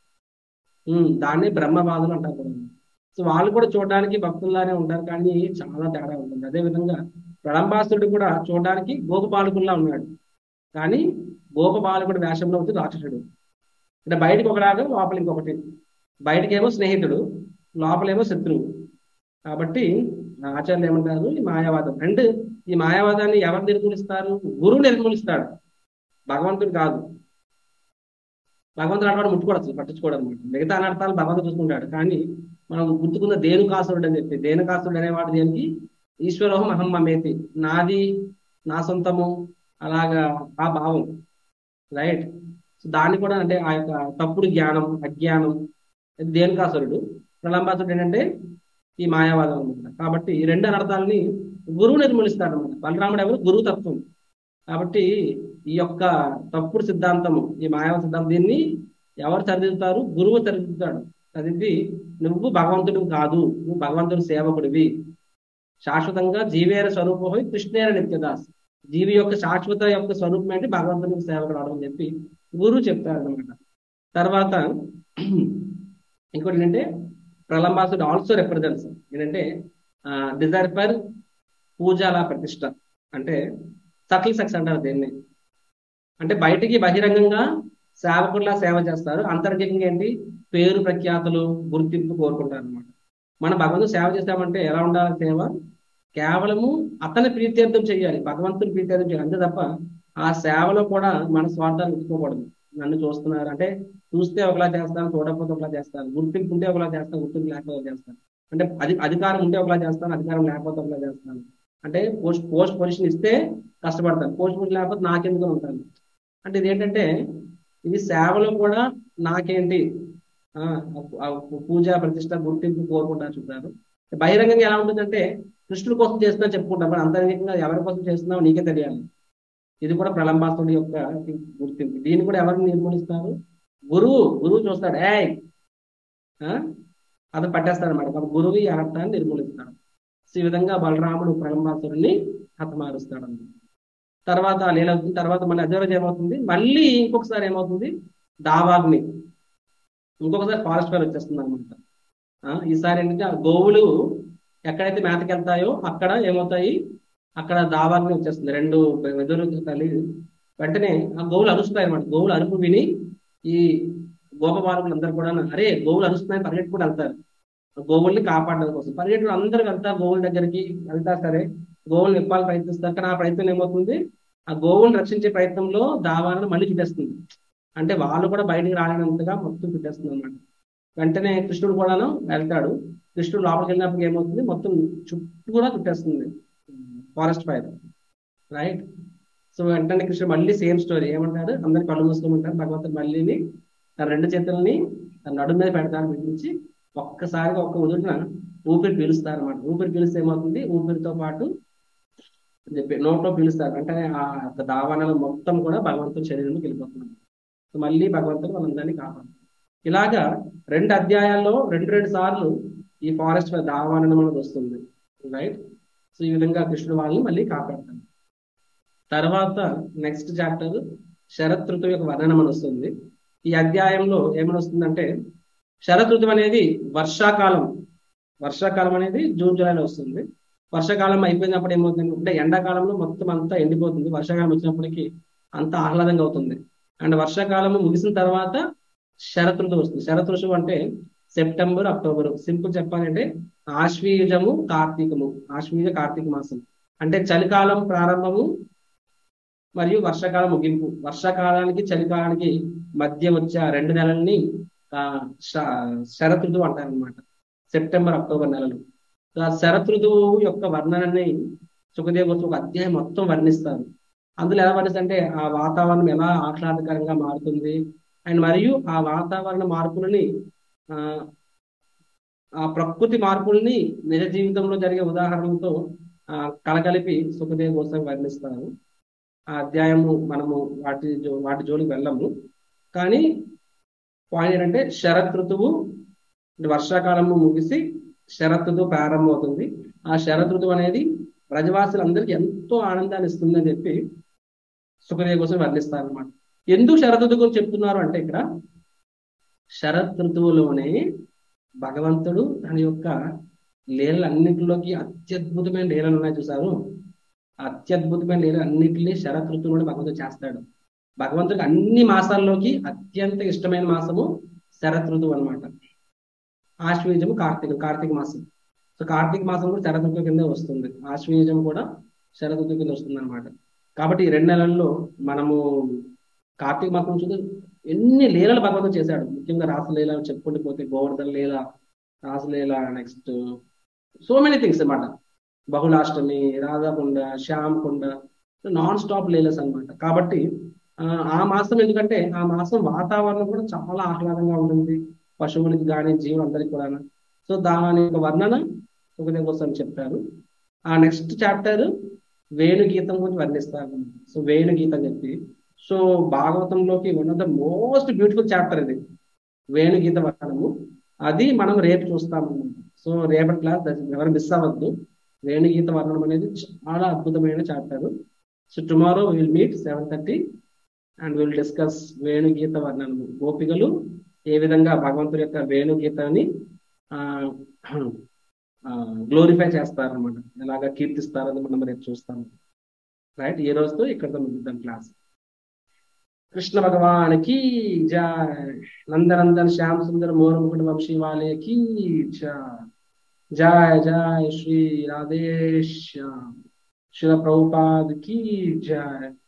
దాన్ని బ్రహ్మవాదులు అంటారు కూడా సో వాళ్ళు కూడా చూడడానికి భక్తుల్లానే ఉంటారు కానీ చాలా తేడా ఉంటుంది అదే విధంగా ప్రళంబాసుడు కూడా చూడడానికి గోపబాలకుల్లా ఉన్నాడు కానీ గోపబాలకుడు వేషంలో వచ్చి రాక్షసుడు అంటే బయటకు ఒకలాగా లోపల ఇంకొకటి బయటకేమో స్నేహితుడు లోపలేమో శత్రువు కాబట్టి ఆచార్యులు ఏమంటారు ఈ మాయావాదం అండ్ ఈ మాయావాదాన్ని ఎవరు నిర్మూలిస్తారు గురువు నిర్మూలిస్తాడు భగవంతుడు కాదు భగవంతుడు అన్నవాడు ముట్టుకోడు అసలు పట్టించుకోడు అనమాట మిగతా అనర్థాలు భగవంతుడు చూసుకుంటాడు కానీ మనం గుర్తుకున్న దేనుకాసురుడు అని చెప్పి దేనుకాసురుడు అనేవాడు దేనికి ఈశ్వరోహం అహం మమేతి నాది నా సొంతము అలాగా ఆ భావం రైట్ సో దాన్ని కూడా అంటే ఆ యొక్క తప్పుడు జ్ఞానం అజ్ఞానం దేనికాసురుడు ప్రలంబాసురుడు ఏంటంటే ఈ మాయావాదం అనమాట కాబట్టి ఈ రెండు అనర్థాలని గురువు నిర్మూలిస్తాడు అనమాట బలరాముడు ఎవరు గురువు తత్వం కాబట్టి ఈ యొక్క తప్పుడు సిద్ధాంతము ఈ మాయావ సిద్ధాంతం దీన్ని ఎవరు సరిదిద్దుతారు గురువు సరిదిద్దుతాడు చదివి నువ్వు భగవంతుడు కాదు నువ్వు భగవంతుడి సేవకుడివి శాశ్వతంగా జీవేర స్వరూపమై కృష్ణేర నిత్యదాస్ జీవి యొక్క శాశ్వత యొక్క స్వరూపం ఏంటి భగవంతునికి సేవకుడు అవడం అని చెప్పి గురువు చెప్తారు అనమాట తర్వాత ఇంకోటి ఏంటంటే ప్రలంబాసుడు ఆల్సో రిప్రజెంట్స్ ఏంటంటే డిజైర్ ఫర్ పూజాల ప్రతిష్ట అంటే సటిల్ సెక్స్ అంటారు దీన్ని అంటే బయటికి బహిరంగంగా సేవకుల్లా సేవ చేస్తారు అంతర్గతంగా ఏంటి పేరు ప్రఖ్యాతులు గుర్తింపు కోరుకుంటారు అనమాట మన భగవంతుడు సేవ చేస్తామంటే ఎలా ఉండాలి సేవ కేవలము అతని ప్రీత్యర్థం చేయాలి భగవంతుని ప్రీత్యర్థం చేయాలి అంతే తప్ప ఆ సేవలో కూడా మన స్వార్థాలు ఉంచుకోకూడదు నన్ను చూస్తున్నారు అంటే చూస్తే ఒకలా చేస్తాను చూడకపోతే ఒకలా చేస్తాను గుర్తింపు ఉంటే ఒకలా చేస్తాను గుర్తింపు లేకపోతే చేస్తాను అంటే అది అధికారం ఉంటే ఒకలా చేస్తాను అధికారం లేకపోతే ఒకలా చేస్తాను అంటే పోస్ట్ పోస్ట్ పొజిషన్ ఇస్తే కష్టపడతాను పోస్ట్ పొజిషన్ లేకపోతే నాకెందుకు ఉంటాను అంటే ఇది ఏంటంటే ఇది సేవలో కూడా నాకేంటి పూజ ప్రతిష్ట గుర్తింపు కోరుకుంటారు చూస్తారు బహిరంగంగా ఎలా ఉంటుందంటే కృష్ణుడి కోసం చేస్తున్నా చెప్పుకుంటాం మరి అంతర్గతంగా ఎవరి కోసం చేస్తున్నావు నీకే తెలియాలి ఇది కూడా ప్రలంబాసుడి యొక్క గుర్తింపు దీన్ని కూడా ఎవరిని నిర్మూలిస్తారు గురువు గురువు చూస్తాడు ఏ అతను పట్టేస్తాడు అనమాట కాబట్టి గురువు ఈ అర్థాన్ని నిర్మూలిస్తాడు ఈ విధంగా బలరాముడు ప్రలంబాసుడిని హతమారుస్తాడు అన్నమాట తర్వాత లీలవుతుంది తర్వాత మళ్ళీ అదే రోజు ఏమవుతుంది మళ్ళీ ఇంకొకసారి ఏమవుతుంది దావాగ్ని ఇంకొకసారి ఫారెస్ట్ ఫైర్ వచ్చేస్తుంది అనమాట ఈసారి ఏంటంటే ఆ గోవులు ఎక్కడైతే మేతకి వెళ్తాయో అక్కడ ఏమవుతాయి అక్కడ దావాగ్ని వచ్చేస్తుంది రెండు వెదురు తల్లి వెంటనే ఆ గోవులు అరుస్తాయి అనమాట గోవులు అరుపు విని ఈ గోపబాలకులు అందరు కూడా అరే గోవులు అరుస్తున్నాయి పరిగెట్టుకుని వెళ్తారు గోవుల్ని కాపాడడం కోసం పరిగెట్టుకుని అందరు వెళ్తారు గోవుల దగ్గరికి వెళ్తారు సరే గోవులు నిప్పాలి ప్రయత్నిస్తారు కానీ ఆ ప్రయత్నం ఏమవుతుంది ఆ గోవులను రక్షించే ప్రయత్నంలో దావాలను మళ్ళీ చుట్టేస్తుంది అంటే వాళ్ళు కూడా బయటికి రాలేనంతగా మొత్తం చుట్టేస్తుంది అనమాట వెంటనే కృష్ణుడు కూడాను వెళ్తాడు కృష్ణుడు లోపలికి వెళ్ళినప్పుడు ఏమవుతుంది మొత్తం చుట్టూ కూడా చుట్టేస్తుంది ఫారెస్ట్ ఫైర్ రైట్ సో వెంటనే కృష్ణుడు మళ్ళీ సేమ్ స్టోరీ ఏమంటాడు అందరు కళ్ళు మూసుకోమంటారు భగవంతుడు మళ్ళీని తన రెండు చేతులని తన నడుము మీద పెడతారు పిలిచి ఒక్కసారిగా ఒక్క ఉదుటిన ఊపిరి పీలుస్తారు అనమాట ఊపిరి పీలిస్తే ఏమవుతుంది ఊపిరితో పాటు చెప్పి నోట్లో పీలుస్తారు అంటే ఆ యొక్క దావానాలు మొత్తం కూడా భగవంతుడి శరీరంలోకి వెళ్ళిపోతున్నాం సో మళ్ళీ భగవంతుడు మనందరినీ కాపాడు ఇలాగా రెండు అధ్యాయాల్లో రెండు రెండు సార్లు ఈ ఫారెస్ట్ దావానం అనేది వస్తుంది రైట్ సో ఈ విధంగా కృష్ణుడు వాళ్ళని మళ్ళీ కాపాడతాడు తర్వాత నెక్స్ట్ చాప్టర్ శరత్ ఋతువు యొక్క వర్ణనం అని వస్తుంది ఈ అధ్యాయంలో ఏమని వస్తుందంటే శరత్ ఋతువు అనేది వర్షాకాలం వర్షాకాలం అనేది జూన్ జూలైలో వస్తుంది వర్షాకాలం అయిపోయినప్పుడు ఏమవుతుంది అంటే ఎండాకాలంలో మొత్తం అంతా ఎండిపోతుంది వర్షాకాలం వచ్చినప్పటికీ అంత ఆహ్లాదంగా అవుతుంది అండ్ వర్షాకాలం ముగిసిన తర్వాత శరత్ ఋతువు వస్తుంది శరత్ ఋతువు అంటే సెప్టెంబర్ అక్టోబర్ సింపుల్ చెప్పాలంటే ఆశ్వీజము కార్తీకము ఆశ్వీజ కార్తీక మాసం అంటే చలికాలం ప్రారంభము మరియు వర్షాకాలం ముగింపు వర్షాకాలానికి చలికాలానికి మధ్య వచ్చే రెండు నెలల్ని శరత్ ఋతువు అంటారు అనమాట సెప్టెంబర్ అక్టోబర్ నెలలు ఆ శరత్ ఋతువు యొక్క వర్ణనని సుఖదేవ్ ఒక అధ్యాయం మొత్తం వర్ణిస్తారు అందులో ఎలా వర్ణిస్తే ఆ వాతావరణం ఎలా ఆహ్లాదకరంగా మారుతుంది అండ్ మరియు ఆ వాతావరణ మార్పులని ఆ ప్రకృతి మార్పుల్ని నిజ జీవితంలో జరిగే ఉదాహరణలతో కలగలిపి సుఖదేవ్ కోసం వర్ణిస్తారు ఆ అధ్యాయము మనము వాటి వాటి జోలికి వెళ్ళము కానీ పాయింట్ ఏంటంటే శరత్ ఋతువు వర్షాకాలము ముగిసి శరత్ ఋతువు ప్రారంభమవుతుంది ఆ శరత్ ఋతువు అనేది ప్రజవాసులందరికీ ఎంతో ఆనందాన్ని ఇస్తుందని చెప్పి సుఖదేవ్ కోసం వర్ణిస్తారు అనమాట ఎందుకు శరత్ ఋతువు గురించి చెప్తున్నారు అంటే ఇక్కడ శరత్ ఋతువులోనే భగవంతుడు తన యొక్క లీలలన్నింటిలోకి అత్యద్భుతమైన లీలలు ఉన్నాయి చూసారు అత్యద్భుతమైన లీలలు అన్నింటినీ శరత్ ఋతువులోనే భగవంతుడు చేస్తాడు భగవంతుడికి అన్ని మాసాల్లోకి అత్యంత ఇష్టమైన మాసము శరత్ ఋతువు అనమాట ఆశ్వీజము కార్తీక కార్తీక మాసం సో కార్తీక మాసం కూడా శరత్ ఋతువు కింద వస్తుంది ఆశ్వీజం కూడా శరత్ ఋతువు కింద వస్తుంది అనమాట కాబట్టి ఈ రెండు నెలల్లో మనము కార్తీక మాసం చూస్తే ఎన్ని లీలలు భగవంతుడు చేశాడు ముఖ్యంగా రాసలీల చెప్పుకుంటూ పోతే Govardhan Leela Raslila next so many things అనమాట బహుళాష్టమి రాధాకొండ శ్యామకొండ నాన్ స్టాప్ లీలస్ అనమాట కాబట్టి ఆ మాసం ఎందుకంటే ఆ మాసం వాతావరణం కూడా చాలా ఆహ్లాదంగా ఉంటుంది పశువులకి కానీ జీవులందరికీ కూడా సో దాని యొక్క వర్ణన సుఖదేవ్ కోసం చెప్పారు ఆ నెక్స్ట్ చాప్టర్ వేణు గీతం గురించి వర్ణిస్తారు సో వేణు గీతం చెప్పి సో భాగవతంలోకి one of the most beautiful chapter ఇది వేణు గీత వర్ణనము అది మనం రేపు చూస్తాము సో రేపటి క్లాస్ ఎవరు మిస్ అవ్వద్దు వేణు గీత వర్ణనం అనేది చాలా అద్భుతమైన chapter so tomorrow will meet seven thirty and will discuss వేణు గీత వర్ణనము గోపికలు ఏ విధంగా భగవంతుడి యొక్క వేణు గీతాన్ని గ్లోరిఫై చేస్తారనమాట ఎలాగా కీర్తిస్తారని మనం రేపు చూస్తాము రైట్ ఈ రోజుతో ఇక్కడ ముగిద్దాం క్లాస్ కృష్ణ భగవాన్ కి జయ నందనందన్ శ్యామ్ సుందర్ మోర్ ముకుట వంశీ వాలే की जय जय श्री राधेश श्री प्रभुपाद की जय